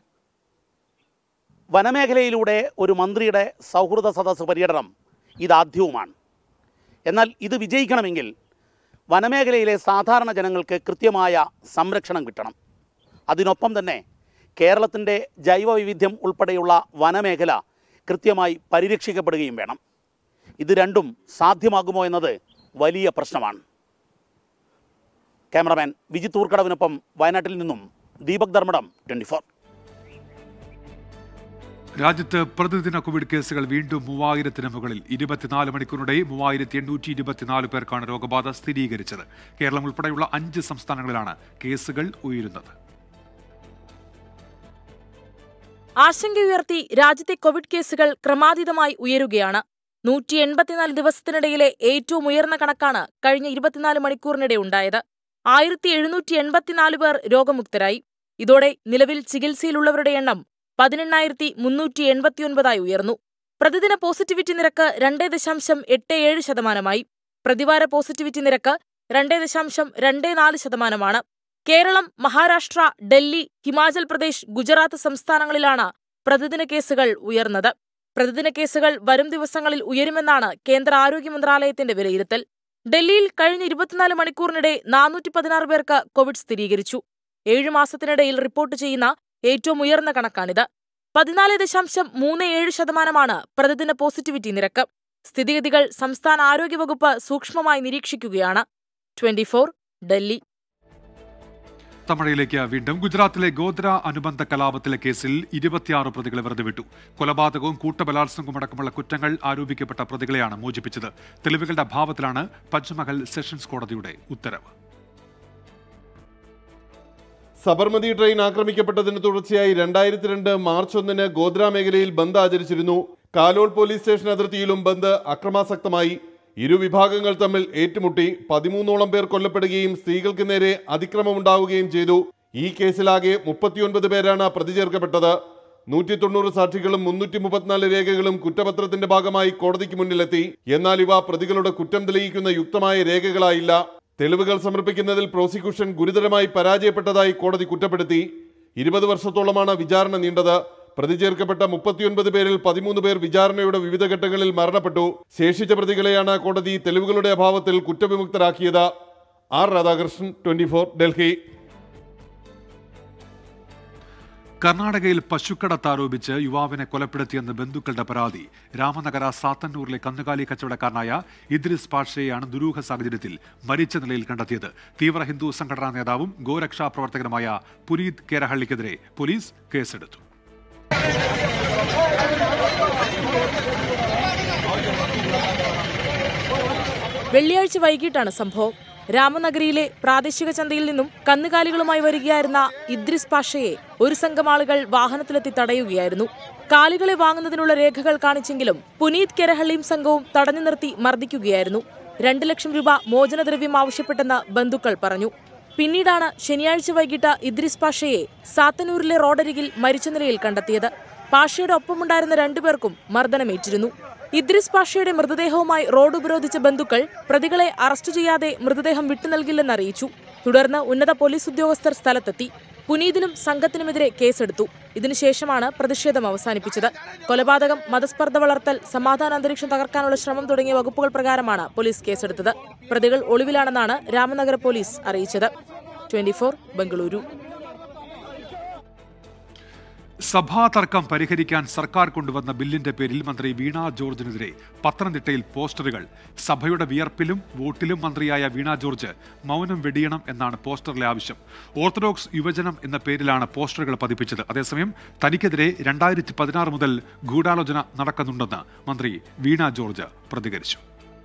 വനമേഖലയിലൂടെ ഒരു മന്ത്രിയുടെ സൗഹൃദ സദസ്സ് പര്യടനം ഇതാദ്യവുമാണ് എന്നാൽ ഇത് വിജയിക്കണമെങ്കിൽ വനമേഖലയിലെ സാധാരണ ജനങ്ങൾക്ക് കൃത്യമായ സംരക്ഷണം കിട്ടണം അതിനൊപ്പം തന്നെ കേരളത്തിൻ്റെ ജൈവവൈവിധ്യം ഉൾപ്പെടെയുള്ള വനമേഖല കൃത്യമായി പരിരക്ഷിക്കപ്പെടുകയും വേണം ഇത് രണ്ടും സാധ്യമാകുമോ എന്നത് വലിയ പ്രശ്നമാണ് ക്യാമറമാൻ വിജിത് ഊർക്കടവിനൊപ്പം വയനാട്ടിൽ നിന്നും ദീപക് ധർമ്മടം ട്വൻറ്റി ഫോർ രാജ്യത്ത് പ്രതിദിന കോവിഡ് കേസുകൾ വീണ്ടും മൂവായിരത്തിന് മുകളിൽ ഇരുപത്തിനാല് മണിക്കൂറിനിടെ മൂവായിരത്തി എണ്ണൂറ്റി ഇരുപത്തിനാല് പേർക്കാണ് രോഗബാധ സ്ഥിരീകരിച്ചത് കേരളം ഉൾപ്പെടെയുള്ള അഞ്ച് സംസ്ഥാനങ്ങളിലാണ് കേസുകൾ ഉയരുന്നത് ആശങ്കയുയർത്തി രാജ്യത്തെ കോവിഡ് കേസുകൾ ക്രമാതീതമായി ഉയരുകയാണ് നൂറ്റി എൺപത്തിനാല് ദിവസത്തിനിടയിലെ ഏറ്റവും ഉയർന്ന കണക്കാണ് കഴിഞ്ഞ ഇരുപത്തിനാല് മണിക്കൂറിനിടെ ഉണ്ടായത് ആയിരത്തി എഴുന്നൂറ്റി എൺപത്തിനാല് പേർ രോഗമുക്തരായി ഇതോടെ നിലവിൽ ചികിത്സയിലുള്ളവരുടെ എണ്ണം പതിനെണ്ണായിരത്തി മുന്നൂറ്റി എൺപത്തിയൊൻപതായി ഉയർന്നു പ്രതിദിന പോസിറ്റിവിറ്റി നിരക്ക് രണ്ട് ദശാംശം എട്ട് ഏഴ് ശതമാനമായി പ്രതിവാര പോസിറ്റിവിറ്റി നിരക്ക് രണ്ട് ദശാംശം രണ്ട് നാല് ശതമാനമാണ് കേരളം മഹാരാഷ്ട്ര ഡൽഹി ഹിമാചൽ പ്രദേശ് ഗുജറാത്ത് സംസ്ഥാനങ്ങളിലാണ് പ്രതിദിന കേസുകൾ ഉയർന്നത് പ്രതിദിന കേസുകൾ വരും ദിവസങ്ങളിൽ ഉയരുമെന്നാണ് കേന്ദ്ര ആരോഗ്യ മന്ത്രാലയത്തിന്റെ വിലയിരുത്തൽ ഡൽഹിയിൽ കഴിഞ്ഞ ഇരുപത്തിനാല് മണിക്കൂറിനിടെ നാനൂറ്റി പതിനാറ് പേർക്ക് കോവിഡ് സ്ഥിരീകരിച്ചു ഏഴു മാസത്തിനിടയിൽ റിപ്പോർട്ട് ചെയ്യുന്ന ഏറ്റവും ഉയർന്ന കണക്കാണിത് പതിനാല് ദശാംശം മൂന്ന് ഏഴ് ശതമാനമാണ് പ്രതിദിന പോസിറ്റിവിറ്റി നിരക്ക് സ്ഥിതിഗതികൾ സംസ്ഥാന ആരോഗ്യവകുപ്പ് സൂക്ഷ്മമായി നിരീക്ഷിക്കുകയാണ് ട്വന്റി ഡൽഹി തമിഴയിലേക്ക് വീണ്ടും ഗുജറാത്തിലെ ഗോദ്ര അനുബന്ധ കലാപത്തിലെ കേസിൽ ഇരുപത്തിയാറ് പ്രതികളെ വെറുതെ വിട്ടു കൊലപാതകവും കൂട്ടബലാത്സംഗവും അടക്കമുള്ള കുറ്റങ്ങൾ ആരോപിക്കപ്പെട്ട പ്രതികളെയാണ് മോചിപ്പിച്ചത് തെളിവുകളുടെ അഭാവത്തിലാണ് പഞ്ച്മഹൽ സെഷൻസ് കോടതിയുടെ ഉത്തരവ് സബർമതി ട്രെയിൻ ആക്രമിക്കപ്പെട്ടതിന് തുടർച്ചയായി രണ്ടായിരത്തി രണ്ട് മാർച്ച് ഒന്നിന് ഗോദ്ര മേഖലയിൽ ബന്ദ് ആചരിച്ചിരുന്നു കാലോൾ പോലീസ് സ്റ്റേഷൻ അതിർത്തിയിലും ബന്ദ് അക്രമാസക്തമായി ഇരു വിഭാഗങ്ങൾ തമ്മിൽ ഏറ്റുമുട്ടി പതിമൂന്നോളം പേർ കൊല്ലപ്പെടുകയും സ്ത്രീകൾക്ക് നേരെ അതിക്രമമുണ്ടാവുകയും ചെയ്തു ഈ കേസിലാകെ മുപ്പത്തിയൊൻപത് പേരാണ് പ്രതി ചേർക്കപ്പെട്ടത് നൂറ്റി തൊണ്ണൂറ് സാക്ഷികളും മുന്നൂറ്റി മുപ്പത്തിനാല് രേഖകളും കുറ്റപത്രത്തിന്റെ ഭാഗമായി കോടതിക്ക് മുന്നിലെത്തി എന്നാൽ ഇവ പ്രതികളുടെ കുറ്റം തെളിയിക്കുന്ന യുക്തമായ രേഖകളായില്ല തെളിവുകൾ സമർപ്പിക്കുന്നതിൽ പ്രോസിക്യൂഷൻ ഗുരുതരമായി പരാജയപ്പെട്ടതായി കോടതി കുറ്റപ്പെടുത്തി ഇരുപത് വർഷത്തോളമാണ് വിചാരണ നീണ്ടത് പ്രതി ചേർക്കപ്പെട്ട മുപ്പത്തിയൊൻപത് പേരിൽ പതിമൂന്ന് പേർ വിചാരണയുടെ വിവിധ ഘട്ടങ്ങളിൽ മരണപ്പെട്ടു ശേഷിച്ച പ്രതികളെയാണ് കോടതി തെളിവുകളുടെ അഭാവത്തിൽ കുറ്റവിമുക്തരാക്കിയത് ആർ രാധാകൃഷ്ണൻ ട്വന്റി ഡൽഹി കർണാടകയിൽ പശുക്കടത്ത് ആരോപിച്ച് യുവാവിനെ കൊലപ്പെടുത്തിയെന്ന് ബന്ധുക്കളുടെ പരാതി രാമനഗര സാത്തന്നൂരിലെ കന്നുകാലി കച്ചവടക്കാരനായ ഇദ്രിസ് പാഷയെയാണ് ദുരൂഹ സാഹചര്യത്തിൽ മരിച്ച നിലയിൽ കണ്ടെത്തിയത് തീവ്ര ഹിന്ദു സംഘടനാ നേതാവും ഗോരക്ഷാ പ്രവർത്തകനുമായ പുരീത് കേരഹള്ളിക്കെതിരെ പോലീസ് കേസെടുത്തു വെള്ളിയാഴ്ച വൈകിട്ടാണ് സംഭവം രാമനഗരിയിലെ പ്രാദേശിക ചന്തയിൽ നിന്നും കന്നുകാലികളുമായി വരികയായിരുന്ന ഇദ്രിസ് പാഷയെ ഒരു സംഘം ആളുകൾ വാഹനത്തിലെത്തി തടയുകയായിരുന്നു കാലികളെ വാങ്ങുന്നതിനുള്ള രേഖകൾ കാണിച്ചെങ്കിലും പുനീത് കെരഹള്ളിയും സംഘവും തടഞ്ഞു നിർത്തി മർദ്ദിക്കുകയായിരുന്നു രണ്ട് ലക്ഷം രൂപ മോചനദ്രവ്യം ആവശ്യപ്പെട്ടെന്ന് ബന്ധുക്കൾ പറഞ്ഞു പിന്നീടാണ് ശനിയാഴ്ച വൈകിട്ട് ഇദ്രിസ് പാഷയെ സാത്തനൂരിലെ റോഡരികിൽ മരിച്ച നിലയിൽ കണ്ടെത്തിയത് പാഷയുടെ ഒപ്പമുണ്ടായിരുന്ന രണ്ടുപേർക്കും മർദ്ദനമേറ്റിരുന്നു ഇദ്രിസ് പാഷയുടെ മൃതദേഹവുമായി റോഡ് ഉപരോധിച്ച ബന്ധുക്കൾ പ്രതികളെ അറസ്റ്റ് ചെയ്യാതെ മൃതദേഹം വിട്ടുനൽകില്ലെന്ന് അറിയിച്ചു തുടർന്ന് ഉന്നത പോലീസ് ഉദ്യോഗസ്ഥർ സ്ഥലത്തെത്തി പുനീതിനും സംഘത്തിനുമെതിരെ കേസെടുത്തു ഇതിനുശേഷമാണ് പ്രതിഷേധം അവസാനിപ്പിച്ചത് കൊലപാതകം മതസ്പർദ്ധ വളർത്തൽ സമാധാന അന്തരീക്ഷം തകർക്കാനുള്ള ശ്രമം തുടങ്ങിയ വകുപ്പുകൾ പ്രകാരമാണ് പോലീസ് കേസെടുത്തത് പ്രതികൾ ഒളിവിലാണെന്നാണ് രാമനഗര പോലീസ് അറിയിച്ചത് ട്വന്റി ബംഗളൂരു സഭാ തർക്കം പരിഹരിക്കാൻ സർക്കാർ കൊണ്ടുവന്ന ബില്ലിന്റെ പേരിൽ മന്ത്രി വീണ ജോർജിനെതിരെ പത്തനംതിട്ടയിൽ പോസ്റ്ററുകൾ സഭയുടെ വിയർപ്പിലും വോട്ടിലും മന്ത്രിയായ വീണ ജോർജ് മൗനം വെടിയണം എന്നാണ് പോസ്റ്ററിലെ ആവശ്യം ഓർത്തഡോക്സ് യുവജനം എന്ന പേരിലാണ് പോസ്റ്ററുകൾ പതിപ്പിച്ചത് അതേസമയം തനിക്കെതിരെ രണ്ടായിരത്തി പതിനാറ് മുതൽ ഗൂഢാലോചന നടക്കുന്നുണ്ടെന്ന് മന്ത്രി വീണ ജോർജ് പ്രതികരിച്ചു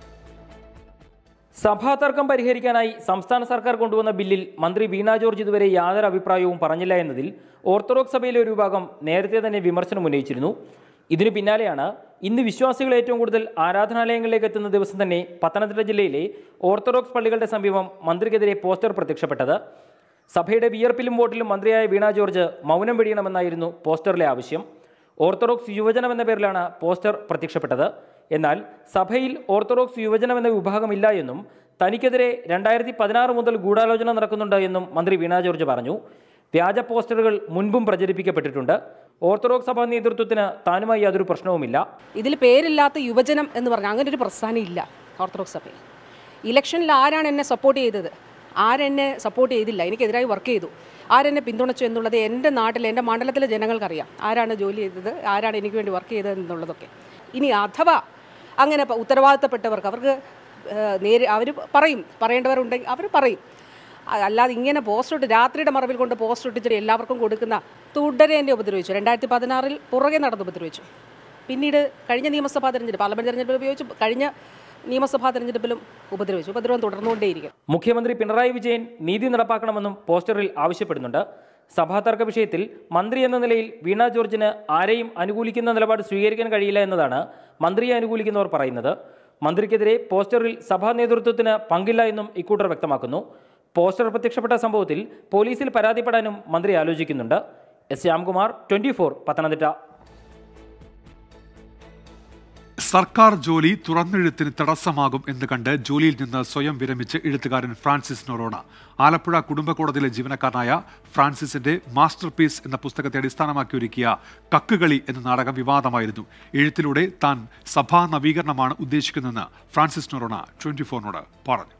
സഭാ തർക്കം പരിഹരിക്കാനായി സംസ്ഥാന സർക്കാർ കൊണ്ടുവന്ന ബില്ലിൽ മന്ത്രി വീണ ജോർജ് ഇതുവരെ യാതൊരു അഭിപ്രായവും പറഞ്ഞില്ല എന്നതിൽ ഓർത്തഡോക്സ് സഭയിലെ ഒരു വിഭാഗം നേരത്തെ തന്നെ വിമർശനം ഉന്നയിച്ചിരുന്നു ഇതിനു പിന്നാലെയാണ് ഇന്ന് വിശ്വാസികൾ ഏറ്റവും കൂടുതൽ ആരാധനാലയങ്ങളിലേക്ക് എത്തുന്ന ദിവസം തന്നെ പത്തനംതിട്ട ജില്ലയിലെ ഓർത്തഡോക്സ് പള്ളികളുടെ സമീപം മന്ത്രിക്കെതിരെ പോസ്റ്റർ പ്രത്യക്ഷപ്പെട്ടത് സഭയുടെ വിയർപ്പിലും വോട്ടിലും മന്ത്രിയായ വീണ ജോർജ് മൗനം വെടിയണമെന്നായിരുന്നു പോസ്റ്ററിലെ ആവശ്യം ഓർത്തഡോക്സ് യുവജനം എന്ന പേരിലാണ് പോസ്റ്റർ പ്രത്യക്ഷപ്പെട്ടത് എന്നാൽ സഭയിൽ ഓർത്തഡോക്സ് യുവജനം എന്ന വിഭാഗമില്ല എന്നും തനിക്കെതിരെ രണ്ടായിരത്തി പതിനാറ് മുതൽ ഗൂഢാലോചന നടക്കുന്നുണ്ട് എന്നും മന്ത്രി വീണ ജോർജ് പറഞ്ഞു വ്യാജ പോസ്റ്ററുകൾ മുൻപും പ്രചരിപ്പിക്കപ്പെട്ടിട്ടുണ്ട് ഓർത്തഡോക്സ് സഭാ നേതൃത്വത്തിന് താനുമായി യാതൊരു പ്രശ്നവുമില്ല ഇതിൽ പേരില്ലാത്ത യുവജനം എന്ന് പറഞ്ഞാൽ അങ്ങനെ ഒരു പ്രസ്ഥാനം ഇല്ല ഓർത്തഡോക്സ് സഭയിൽ ഇലക്ഷനിൽ ആരാണ് എന്നെ സപ്പോർട്ട് ചെയ്തത് ആരെന്നെ സപ്പോർട്ട് ചെയ്തില്ല എനിക്കെതിരായി വർക്ക് ചെയ്തു ആരെന്നെ പിന്തുണച്ചു എന്നുള്ളത് എൻ്റെ നാട്ടിലെ എൻ്റെ മണ്ഡലത്തിലെ ജനങ്ങൾക്കറിയാം ആരാണ് ജോലി ചെയ്തത് ആരാണ് എനിക്ക് വേണ്ടി വർക്ക് ചെയ്തത് എന്നുള്ളതൊക്കെ ഇനി അഥവാ അങ്ങനെ പ- ഉത്തരവാദിത്തപ്പെട്ടവർക്ക് അവർക്ക് ഏഹ്, നേരെ അവർ പറയും പറയേണ്ടവരുണ്ടെങ്കിൽ അവർ പറയും അ- അല്ലാതെ ഇങ്ങനെ പോസ്റ്റ് ഇട്ട് രാത്രിയുടെ മറവിൽ കൊണ്ട് പോസ്റ്റ് ഇട്ടിട്ട് എല്ലാവർക്കും കൊടുക്കുന്ന തുടരെ എന്നെ ഉപദ്രവിച്ചു രണ്ടായിരത്തി പതിനാറിൽ പുറകെ നടന്ന് ഉപദ്രവിച്ചു പിന്നീട് കഴിഞ്ഞ നിയമസഭാ തെരഞ്ഞെടുപ്പ് പാർലമെന്റ് തെരഞ്ഞെടുപ്പ് ഉപയോഗിച്ച് കഴിഞ്ഞ നിയമസഭാ തെരഞ്ഞെടുപ്പിലും ഉപദ്രവിച്ചു ഉപദ്രവം തുടർന്നുകൊണ്ടേയിരിക്കും മുഖ്യമന്ത്രി പിണറായി വിജയൻ നീതി നടപ്പാക്കണമെന്നും പോസ്റ്ററിൽ ആവശ്യപ്പെടുന്നുണ്ട് സഭാ തർക്ക വിഷയത്തിൽ മന്ത്രി എന്ന നിലയിൽ വീണ ജോർജിന് ആരെയും അനുകൂലിക്കുന്ന നിലപാട് സ്വീകരിക്കാൻ കഴിയില്ല എന്നതാണ് മന്ത്രിയെ അനുകൂലിക്കുന്നവർ പറയുന്നത് മന്ത്രിക്കെതിരെ പോസ്റ്ററിൽ സഭാ നേതൃത്വത്തിന് പങ്കില്ല എന്നും ഇക്കൂട്ടർ വ്യക്തമാക്കുന്നു പോസ്റ്റർ പ്രത്യക്ഷപ്പെട്ട സംഭവത്തിൽ പോലീസിൽ പരാതിപ്പെടാനും മന്ത്രി ആലോചിക്കുന്നുണ്ട് എസ് ശ്യാംകുമാർ ട്വന്റി പത്തനംതിട്ട സർക്കാർ ജോലി തുറന്നെഴുത്തിന് തടസ്സമാകും എന്ന് കണ്ട് ജോലിയിൽ നിന്ന് സ്വയം വിരമിച്ച് എഴുത്തുകാരൻ ഫ്രാൻസിസ് നൊറോണ ആലപ്പുഴ കുടുംബ കോടതിയിലെ ജീവനക്കാരനായ ഫ്രാൻസിസിന്റെ മാസ്റ്റർ പീസ് എന്ന പുസ്തകത്തെ അടിസ്ഥാനമാക്കി ഒരുക്കിയ കക്കുകളി എന്ന നാടകം വിവാദമായിരുന്നു എഴുത്തിലൂടെ താൻ സഭാ നവീകരണമാണ് ഉദ്ദേശിക്കുന്നതെന്ന് ഫ്രാൻസിസ് നൊറോണ ട്വന്റി ഫോറിനോട് പറഞ്ഞു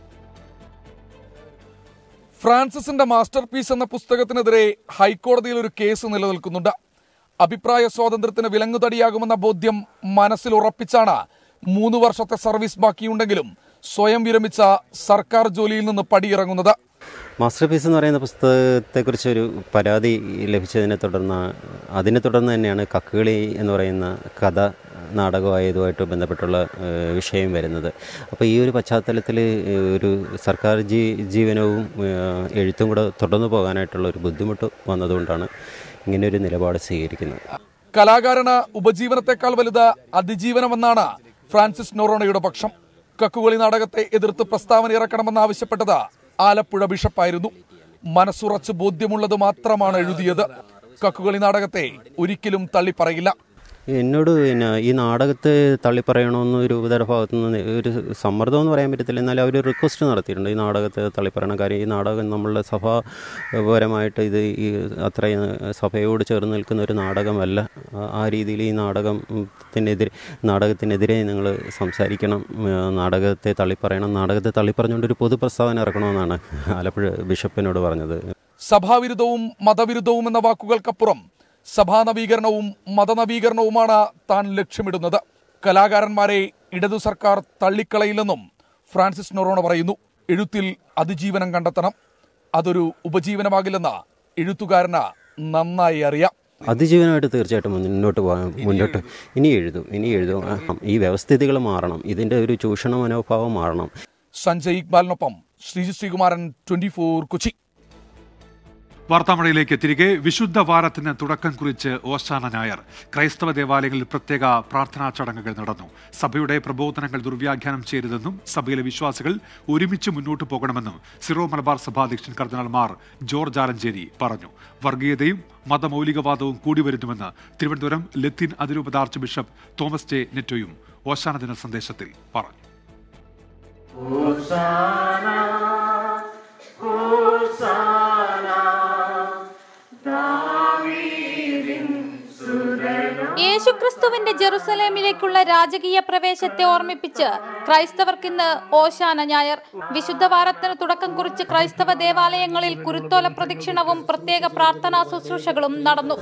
ഫ്രാൻസിസിന്റെ മാസ്റ്റർ പീസ് എന്ന പുസ്തകത്തിനെതിരെ ഹൈക്കോടതിയിൽ ഒരു കേസ് നിലനിൽക്കുന്നുണ്ട് അഭിപ്രായ സ്വാതന്ത്ര്യത്തിന് വിലങ്ങുതടിയാകുമെന്ന ബോധ്യം മനസ്സിൽ ഉറപ്പിച്ചാണ് മൂന്ന് വർഷത്തെ സർവീസ് ബാക്കിയുണ്ടെങ്കിലും സ്വയം വിരമിച്ച സർക്കാർ ജോലിയിൽ നിന്ന് പടിയിറങ്ങുന്നത് മാസ്റ്റർ പീസ് എന്ന് പറയുന്ന പുസ്തകത്തെക്കുറിച്ചൊരു പരാതി ലഭിച്ചതിനെ തുടർന്ന് അതിനെ തുടർന്ന് തന്നെയാണ് കക്കുകളി എന്ന് പറയുന്ന കഥ നാടകമായതുമായിട്ട് ബന്ധപ്പെട്ടുള്ള ഏഹ്, വിഷയം വരുന്നത് അപ്പോൾ ഈ ഒരു പശ്ചാത്തലത്തിൽ ഒരു സർക്കാർ ജീ ജീവനവും ഏഹ്, എഴുത്തും കൂടെ തുടർന്നു പോകാനായിട്ടുള്ള ഒരു ബുദ്ധിമുട്ട് വന്നതുകൊണ്ടാണ് ഇങ്ങനെ ഒരു നിലപാട് സ്വീകരിക്കുന്നത് കലാകാരന് ഉപജീവനത്തെക്കാൾ വലുത് അതിജീവനമെന്നാണ് ഫ്രാൻസിസ് നൊറോണയുടെ പക്ഷം കക്കുകളി നാടകത്തെ എതിർത്ത് പ്രസ്താവന ഇറക്കണമെന്ന് ആവശ്യപ്പെട്ടത് ആലപ്പുഴ ബിഷപ്പായിരുന്നു മനസ്സുറച്ച് ബോധ്യമുള്ളത് മാത്രമാണ് എഴുതിയത് കക്കുകളി നാടകത്തെ ഒരിക്കലും തള്ളിപ്പറയില്ല എന്നോട് പിന്നെ ഈ നാടകത്തെ തള്ളിപ്പറയണമെന്ന് രൂപതയുടെ ഭാഗത്തു നിന്ന് ഒരു സമ്മർദ്ദം എന്ന് പറയാൻ പറ്റത്തില്ല എന്നാൽ അവർ റിക്വസ്റ്റ് നടത്തിയിട്ടുണ്ട് ഈ നാടകത്തെ തള്ളിപ്പറയണം കാര്യം ഈ നാടകം നമ്മളുടെ സഭാപരമായിട്ട് ഇത് ഈ അത്രയും സഭയോട് ചേർന്ന് നിൽക്കുന്ന ഒരു നാടകമല്ല ആ- ആ രീതിയിൽ ഈ നാടകത്തിനെതിരെ നാടകത്തിനെതിരെ നിങ്ങൾ സംസാരിക്കണം ഉം, നാടകത്തെ തള്ളിപ്പറയണം നാടകത്തെ തള്ളിപ്പറഞ്ഞുകൊണ്ട് ഒരു പൊതു പ്രസ്താവന ഇറക്കണമെന്നാണ് ആലപ്പുഴ ബിഷപ്പിനോട് പറഞ്ഞത് സഭാവിരുദ്ധവും മതവിരുദ്ധവും എന്ന വാക്കുകൾക്കപ്പുറം സഭാ നവീകരണവും മതനവീകരണവുമാണ് താൻ ലക്ഷ്യമിടുന്നത് കലാകാരന്മാരെ ഇടതു സർക്കാർ തള്ളിക്കളയില്ലെന്നും ഫ്രാൻസിസ് നൊറോണ പറയുന്നു എഴുത്തിൽ അതിജീവനം കണ്ടെത്തണം അതൊരു ഉപജീവനമാകില്ലെന്ന് എഴുത്തുകാരന് നന്നായി അറിയാം അതിജീവനമായിട്ട് തീർച്ചയായിട്ടും മുന്നോട്ട് പോകാൻ മുന്നോട്ട് ഇനി എഴുതും ഇനി എഴുതും ആ, ഈ വ്യവസ്ഥിതികൾ മാറണം ഇതിൻ്റെ ഒരു ചൂഷണ മനോഭാവം മാറണം സഞ്ജയ് ഇക്ബാലിനൊപ്പം ശ്രീജി ശ്രീകുമാരൻ ട്വന്റി ഫോർ കൊച്ചി വാർത്താമഴയിലേക്ക് തിരികെ വിശുദ്ധ വാരത്തിന് തുടക്കം കുറിച്ച് ഓശാന ഞായർ ക്രൈസ്തവ ദേവാലയങ്ങളിൽ പ്രത്യേക പ്രാർത്ഥനാ ചടങ്ങുകൾ നടന്നു സഭയുടെ പ്രബോധനങ്ങൾ ദുർവ്യാഖ്യാനം ചെയ്യരുതെന്നും സഭയിലെ വിശ്വാസികൾ ഒരുമിച്ച് മുന്നോട്ട് പോകണമെന്നും സിറോ മലബാർ സഭാധ്യക്ഷൻ കർദിനാൾമാർ ജോർജ് ആലഞ്ചേരി പറഞ്ഞു വർഗീയതയും മതമൗലികവാദവും കൂടി വരുന്നുവെന്ന് തിരുവനന്തപുരം ലത്തീൻ അതിരൂപത ആർച്ച് ബിഷപ്പ് തോമസ് ജെ നെറ്റോയും ഓശാന ദിന സന്ദേശത്തിൽ പറഞ്ഞു Hosanna, യേശുക്രിസ്തുവിന്റെ ജെറുസലേമിലേക്കുള്ള രാജകീയ പ്രവേശത്തെ ഓർമ്മിപ്പിച്ച് ക്രൈസ്തവർക്കിന്ന് ഓശാന ഞായർ വിശുദ്ധ വാരത്തിന് തുടക്കം കുറിച്ച് ക്രൈസ്തവ ദേവാലയങ്ങളിൽ കുരുത്തോല പ്രദക്ഷിണവും പ്രത്യേക പ്രാർത്ഥനാ ശുശ്രൂഷകളും നടന്നു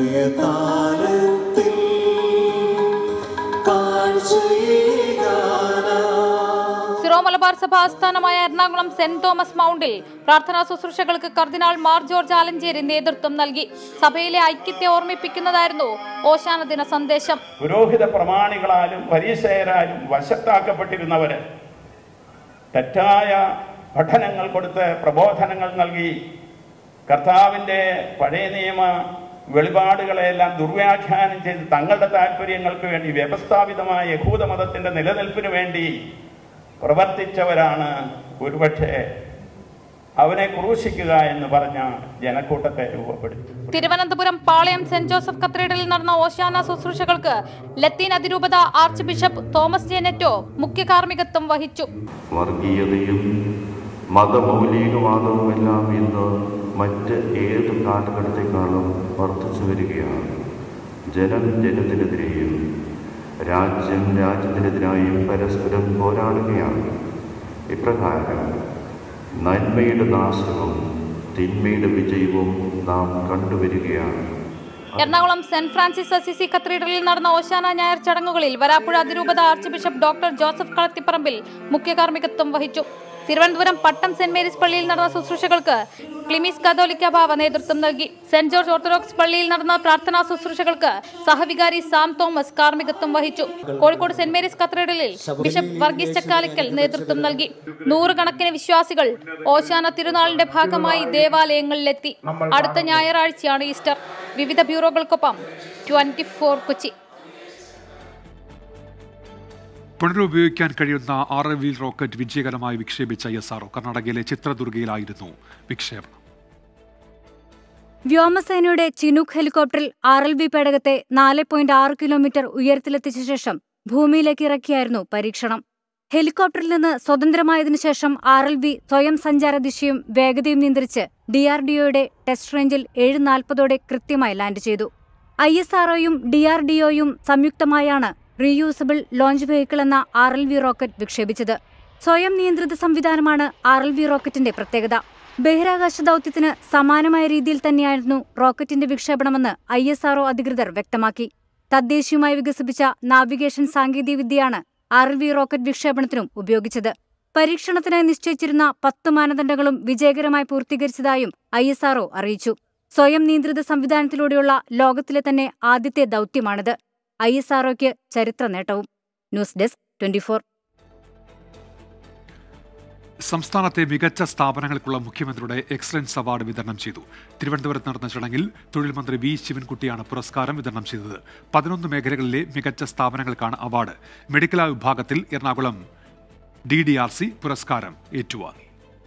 സിറോ മലബാർ സഭ ആസ്ഥാനമായ എറണാകുളം സെന്റ് തോമസ് മൗണ്ടിൽ പ്രാർത്ഥനാ ശുശ്രൂഷകൾക്ക് കർദിനാൾ മാർ ജോർജ് ആലഞ്ചേരി നേതൃത്വം നൽകി സഭയിലെ ഐക്യത്തെ ഓർമ്മിപ്പിക്കുന്നതായിരുന്നു ഓശാന ദിന സന്ദേശം പുരോഹിത പ്രമാണികളാലും പരീക്ഷയരാലും വശത്താക്കപ്പെട്ടിരുന്നവര് തെറ്റായ പഠനങ്ങൾ കൊടുത്ത് പ്രബോധനങ്ങൾ നൽകി കർത്താവിൻ്റെ പഴയ നിയമ വെളിപാടുകളെല്ലാം ദുർവ്യാഖ്യാനം ചെയ്ത് തങ്ങളുടെ താല്പര്യങ്ങൾക്ക് വേണ്ടി വ്യവസ്ഥാപിതമായ യഹൂദ മതത്തിന്റെ നിലനിൽപ്പിന് വേണ്ടി പ്രവർത്തിച്ചവരാണ് ഒരുപക്ഷെ അവനെ ക്രൂശിക്കുക എന്ന് പറഞ്ഞ ജനക്കൂട്ടത്തെ രൂപപ്പെടുത്തി തിരുവനന്തപുരം പാളയം സെന്റ് ജോസഫ് കത്തീഡ്രലിൽ നടന്ന ഓശാന ശുശ്രൂഷകൾക്ക് ലത്തീൻ അതിരൂപത ആർച്ച് ബിഷപ്പ് തോമസ് ജെനറ്റോ മുഖ്യ കാർമ്മികത്വം വഹിച്ചു വർഗീയതയും മതമൗലികവാദവുമെല്ലാം ഇന്ന് മറ്റ് ഏത് കാലഘട്ടത്തെക്കാളും വർദ്ധിച്ചു വരികയാണ് ജനം ജനത്തിനെതിരെയും രാജ്യം രാജ്യത്തിനെതിരായും പരസ്പരം പോരാടുകയാണ് ഇപ്രകാരം നന്മയുടെ നാശവും തിന്മയുടെ വിജയവും നാം കണ്ടുവരികയാണ് എറണാകുളം സെന്റ് ഫ്രാൻസിസ് അസിസി കത്തീഡ്രലിൽ നടന്ന ഓശാന ഞായർ ചടങ്ങുകളിൽ വരാപ്പുഴ അതിരൂപത archbishop doctor Joseph Kalathiparambil മുഖ്യ കാർമ്മികത്വം വഹിച്ചു തിരുവനന്തപുരം പട്ടം സെന്റ് മേരീസ് പള്ളിയിൽ നടന്ന ശുശ്രൂഷകൾക്ക് ക്ലിമിസ് കത്തോലിക്ക ബാവ നേതൃത്വം നൽകി സെന്റ് ജോർജ് ഓർത്തഡോക്സ് പള്ളിയിൽ നടന്ന പ്രാർത്ഥനാ ശുശ്രൂഷകൾക്ക് സഹവികാരി സാം തോമസ് കാർമ്മികത്വം വഹിച്ചു കോഴിക്കോട് സെന്റ് മേരീസ് കത്തീഡ്രലിൽ ബിഷപ്പ് വർഗീസ് ചക്കാലിക്കൽ നേതൃത്വം നൽകി നൂറുകണക്കിന് വിശ്വാസികൾ ഓശാന തിരുനാളിന്റെ ഭാഗമായി ദേവാലയങ്ങളിലെത്തി അടുത്ത ഞായറാഴ്ചയാണ് ഈസ്റ്റർ വിവിധ ബ്യൂറോകൾക്കൊപ്പം ട്വന്റി ഫോർ കൊച്ചി പുനരുപയോഗിക്കാൻ കഴിയുന്ന ആർ എ വീൽ റോക്കറ്റ് വിജയകരമായി വിക്ഷേപിച്ച ഐ എസ് ആർ കർണാടകയിലെ ചിത്രദുർഗയിലായിരുന്നു വിക്ഷേപണം വ്യോമസേനയുടെ ചിനൂക്ക് ഹെലികോപ്റ്ററിൽ ആർ എൽ ബി പേടകത്തെ നാല് പോയിന്റ് ആറ് കിലോമീറ്റർ ഉയരത്തിലെത്തിച്ച ശേഷം ഭൂമിയിലേക്ക് ഇറക്കിയായിരുന്നു പരീക്ഷണം ഹെലികോപ്റ്ററിൽ നിന്ന് സ്വതന്ത്രമായതിനു ശേഷം ആർ എൽ ബി സ്വയം സഞ്ചാര ദിശയും വേഗതയും നിയന്ത്രിച്ച് ഡിആർഡിഒയുടെ ടെസ്റ്റ് റേഞ്ചിൽ ഏഴ് നാൽപ്പതോടെ കൃത്യമായി ലാൻഡ് ചെയ്തു ഐ എസ് ആർഒയും ഡിആർഡിഒയും സംയുക്തമായാണ് റീയൂസബിൾ ലോഞ്ച് വെഹിക്കിൾ എന്ന ആർ എൽ വി റോക്കറ്റ് വിക്ഷേപിച്ചത് സ്വയം നിയന്ത്രിത സംവിധാനമാണ് ആർ എൽ വി റോക്കറ്റിന്റെ പ്രത്യേകത ബഹിരാകാശ ദൗത്യത്തിന് സമാനമായ രീതിയിൽ തന്നെയായിരുന്നു റോക്കറ്റിന്റെ വിക്ഷേപണമെന്ന് ഐ എസ് ആർഒ അധികൃതർ വ്യക്തമാക്കി തദ്ദേശീയമായി വികസിപ്പിച്ച നാവിഗേഷൻ സാങ്കേതികവിദ്യയാണ് ആർ എൽ വി റോക്കറ്റ് വിക്ഷേപണത്തിനും ഉപയോഗിച്ചത് പരീക്ഷണത്തിനായി നിശ്ചയിച്ചിരുന്ന പത്ത് മാനദണ്ഡങ്ങളും വിജയകരമായി പൂർത്തീകരിച്ചതായും ഐ എസ് ആർഒ അറിയിച്ചു സ്വയം നിയന്ത്രിത സംവിധാനത്തിലൂടെയുള്ള ലോകത്തിലെ തന്നെ ആദ്യത്തെ ദൗത്യമാണിത് ഐ എസ് ആർഒയ്ക്ക് ചരിത്ര നേട്ടവും ന്യൂസ് ഡെസ്ക് ട്വന്റിഫോർ സംസ്ഥാനത്തെ മികച്ച സ്ഥാപനങ്ങൾക്കുള്ള മുഖ്യമന്ത്രിയുടെ എക്സലൻസ് അവാർഡ് വിതരണം ചെയ്തു തിരുവനന്തപുരത്ത് നടന്ന ചടങ്ങിൽ തൊഴിൽ മന്ത്രി വി ശിവൻകുട്ടിയാണ് പുരസ്കാരം വിതരണം ചെയ്തത് പതിനൊന്ന് മേഖലകളിലെ മികച്ച സ്ഥാപനങ്ങൾക്കാണ് അവാർഡ് മെഡിക്കൽ വിഭാഗത്തിൽ Ernakulam D D R C പുരസ്കാരം ഏറ്റുവാങ്ങി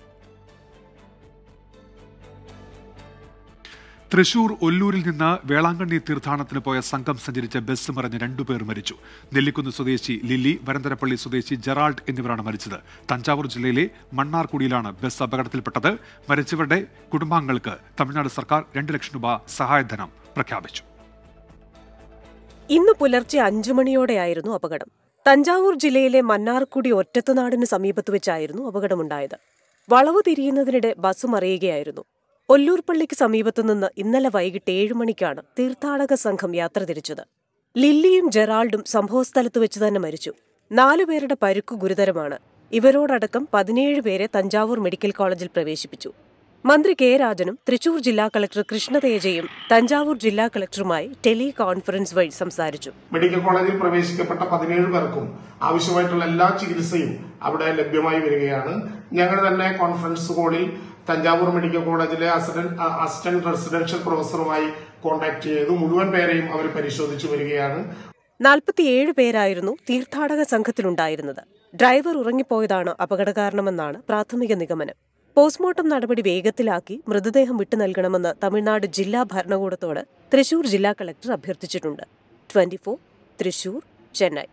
തൃശൂർ ഒല്ലൂരിൽ നിന്ന് വേളാങ്കണ്ണി തീർത്ഥാടനത്തിന് പോയ സംഘം സഞ്ചരിച്ച ബസ് മറിഞ്ഞ് രണ്ടുപേർ മരിച്ചു നെല്ലിക്കുന്ന് സ്വദേശി ലില്ലി വരന്തരപ്പള്ളി സ്വദേശി ജെറാൾഡ് എന്നിവരാണ് മരിച്ചത് തഞ്ചാവൂർ ജില്ലയിലെ മണ്ണാർക്കുടിയിലാണ് ബസ് അപകടത്തിൽപ്പെട്ടത് മരിച്ചവരുടെ കുടുംബാംഗങ്ങൾക്ക് തമിഴ്നാട് സർക്കാർ രണ്ട് ലക്ഷം രൂപ സഹായധനം പ്രഖ്യാപിച്ചു ഇന്ന് പുലർച്ചെ അഞ്ചു മണിയോടെയായിരുന്നു അപകടം തഞ്ചാവൂർ ജില്ലയിലെ മന്നാർക്കുടി ഒറ്റത്തുനാടിന് സമീപത്ത് വെച്ചായിരുന്നു അപകടമുണ്ടായത് വളവ് തിരിയുന്നതിനിടെ ബസ് മറിയുകയായിരുന്നു ഒല്ലൂർ പള്ളിക്ക് സമീപത്തുനിന്ന് ഇന്നലെ വൈകിട്ട് ഏഴു മണിക്കാണ് തീർത്ഥാടക സംഘം യാത്ര തിരിച്ചത് ലില്ലിയും ജെറാൾഡും സംഭവസ്ഥലത്ത് വെച്ച് തന്നെ മരിച്ചു നാലുപേരുടെ പരുക്കു ഗുരുതരമാണ് ഇവരോടടക്കം പതിനേഴ് പേരെ തഞ്ചാവൂർ മെഡിക്കൽ കോളേജിൽ പ്രവേശിപ്പിച്ചു മന്ത്രി കെ രാജനും തൃശൂർ ജില്ലാ കളക്ടർ കൃഷ്ണതേജയും തഞ്ചാവൂർ ജില്ലാ കളക്ടറുമായി ടെലി കോൺഫറൻസ് വഴി സംസാരിച്ചു മെഡിക്കൽ കോളേജിൽ പ്രവേശിക്കപ്പെട്ട പതിനേഴ് പേർക്കും ആവശ്യമായിട്ടുള്ള എല്ലാ ചികിത്സയും അവിടെ ലഭ്യമായി വരികയാണ് ഞങ്ങൾ തന്നെ കോൺഫറൻസ് കോളിൽ തഞ്ചാവൂർ മെഡിക്കൽ കോളേജിലെ അസിസ്റ്റന്റ് അസിസ്റ്റന്റ് റെസിഡൻഷ്യൽ പ്രൊഫസറുമായി കോൺടാക്ട് ചെയ്തു മുഴുവൻ പേരെയും അവർ പരിശോധിച്ചു വരികയാണ് നാൽപ്പത്തിയേഴ് പേരായിരുന്നു തീർത്ഥാടക സംഘത്തിലുണ്ടായിരുന്നത് ഡ്രൈവർ ഉറങ്ങിപ്പോയതാണ് അപകടകാരണമെന്നാണ് പ്രാഥമിക നിഗമനം പോസ്റ്റ്മോർട്ടം നടപടി വേഗത്തിലാക്കി മൃതദേഹം വിട്ടു നൽകണമെന്ന് തമിഴ്നാട് ജില്ലാ ഭരണകൂടത്തോട് തൃശൂർ ജില്ലാ കളക്ടർ അഭ്യർത്ഥിച്ചിട്ടുണ്ട് ട്വന്റി തൃശൂർ ചെന്നൈ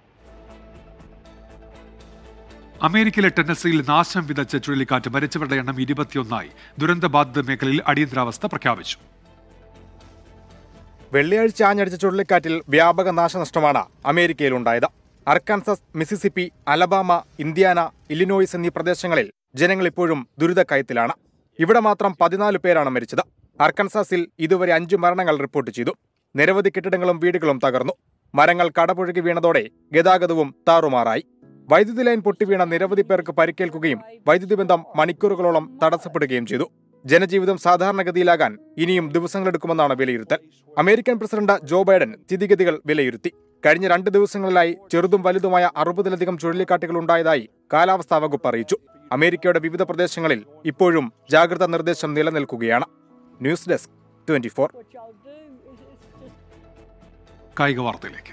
അമേരിക്കയിലെ ടെന്നസിയിൽ നാശം വിതച്ച ചുഴലിക്കാറ്റ് മരിച്ചവരുടെ എണ്ണം ഇരുപത്തിയൊന്നായി ദുരന്തബാധിത മേഖലയിൽ അടിയന്തരാവസ്ഥ പ്രഖ്യാപിച്ചു വെള്ളിയാഴ്ച ആഞ്ഞടിച്ച ചുഴലിക്കാറ്റിൽ വ്യാപക നാശനഷ്ടമാണ് അമേരിക്കയിലുണ്ടായത് Arkansas Mississippi Alabama Indiana Illinois എന്നീ പ്രദേശങ്ങളിൽ ജനങ്ങൾ ഇപ്പോഴും ദുരിതക്കയത്തിലാണ് ഇവിടെ മാത്രം പതിനാല് പേരാണ് മരിച്ചത് അർക്കൻസാസിൽ ഇതുവരെ അഞ്ചു മരണങ്ങൾ റിപ്പോർട്ട് ചെയ്തു നിരവധി കെട്ടിടങ്ങളും വീടുകളും തകർന്നു മരങ്ങൾ കടപുഴകി വീണതോടെ ഗതാഗതവും താറുമാറായി വൈദ്യുതി ലൈൻ പൊട്ടിവീണ നിരവധി പേർക്ക് പരിക്കേൽക്കുകയും വൈദ്യുതി ബന്ധം മണിക്കൂറുകളോളം തടസ്സപ്പെടുകയും ചെയ്തു ജനജീവിതം സാധാരണഗതിയിലാകാൻ ഇനിയും ദിവസങ്ങളെടുക്കുമെന്നാണ് വിലയിരുത്തൽ അമേരിക്കൻ പ്രസിഡന്റ് ജോ ബൈഡൻ സ്ഥിതിഗതികൾ വിലയിരുത്തി കഴിഞ്ഞ രണ്ട് ദിവസങ്ങളിലായി ചെറുതും വലുതുമായ അറുപതിലധികം ചുഴലിക്കാറ്റുകൾ ഉണ്ടായതായി കാലാവസ്ഥാ വകുപ്പ് അറിയിച്ചു അമേരിക്കയുടെ വിവിധ പ്രദേശങ്ങളിൽ ഇപ്പോഴും ജാഗ്രതാ നിർദ്ദേശം നിലനിൽക്കുകയാണ് ന്യൂസ് ഡെസ്ക് ട്വന്റി കായിക വാർത്തയിലേക്ക്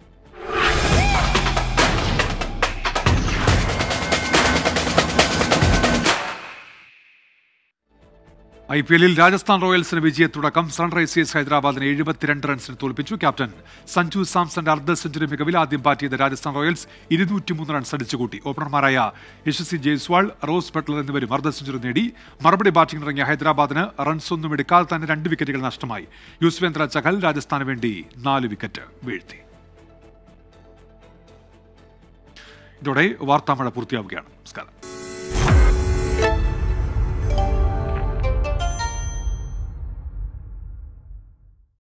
ഐ പി എല്ലിൽ രാജസ്ഥാൻ റോയൽസിന് വിജയത്തുടക്കം സൺറൈസേഴ്സ് ഹൈദരാബാദിനെ എഴുപത്തിരണ്ട് റൺസിന് തോൽപ്പിച്ചു ക്യാപ്റ്റൻ സഞ്ജു സാംസന്റെ അർദ്ധ സെഞ്ചുറി മികവിൽ ആദ്യം ബാറ്റ് ചെയ്ത രാജസ്ഥാൻ റോയൽസ് ഇരുന്നൂറ്റിമൂന്ന് റൺസ് അടിച്ചുകൂട്ടി ഓപ്പണർമാരായ യശസ്വി ജയ്സ്വാൾ റോസ് ബട്ട്ലർ എന്നിവരും അർദ്ധ സെഞ്ചുറി നേടി മറുപടി ബാറ്റിംഗിനിറങ്ങിയ ഹൈദരാബാദിന് റൺസ് ഒന്നും എടുക്കാതെ തന്നെ രണ്ട് വിക്കറ്റുകൾ നഷ്ടമായി യുസ്വേന്ദ്ര ചഹൽ രാജസ്ഥാന് വേണ്ടി നാല് വിക്കറ്റ് വീഴ്ത്തി ഇതോടെ വാർത്താമഴ പൂർത്തിയാവുകയാണ് നമസ്കാരം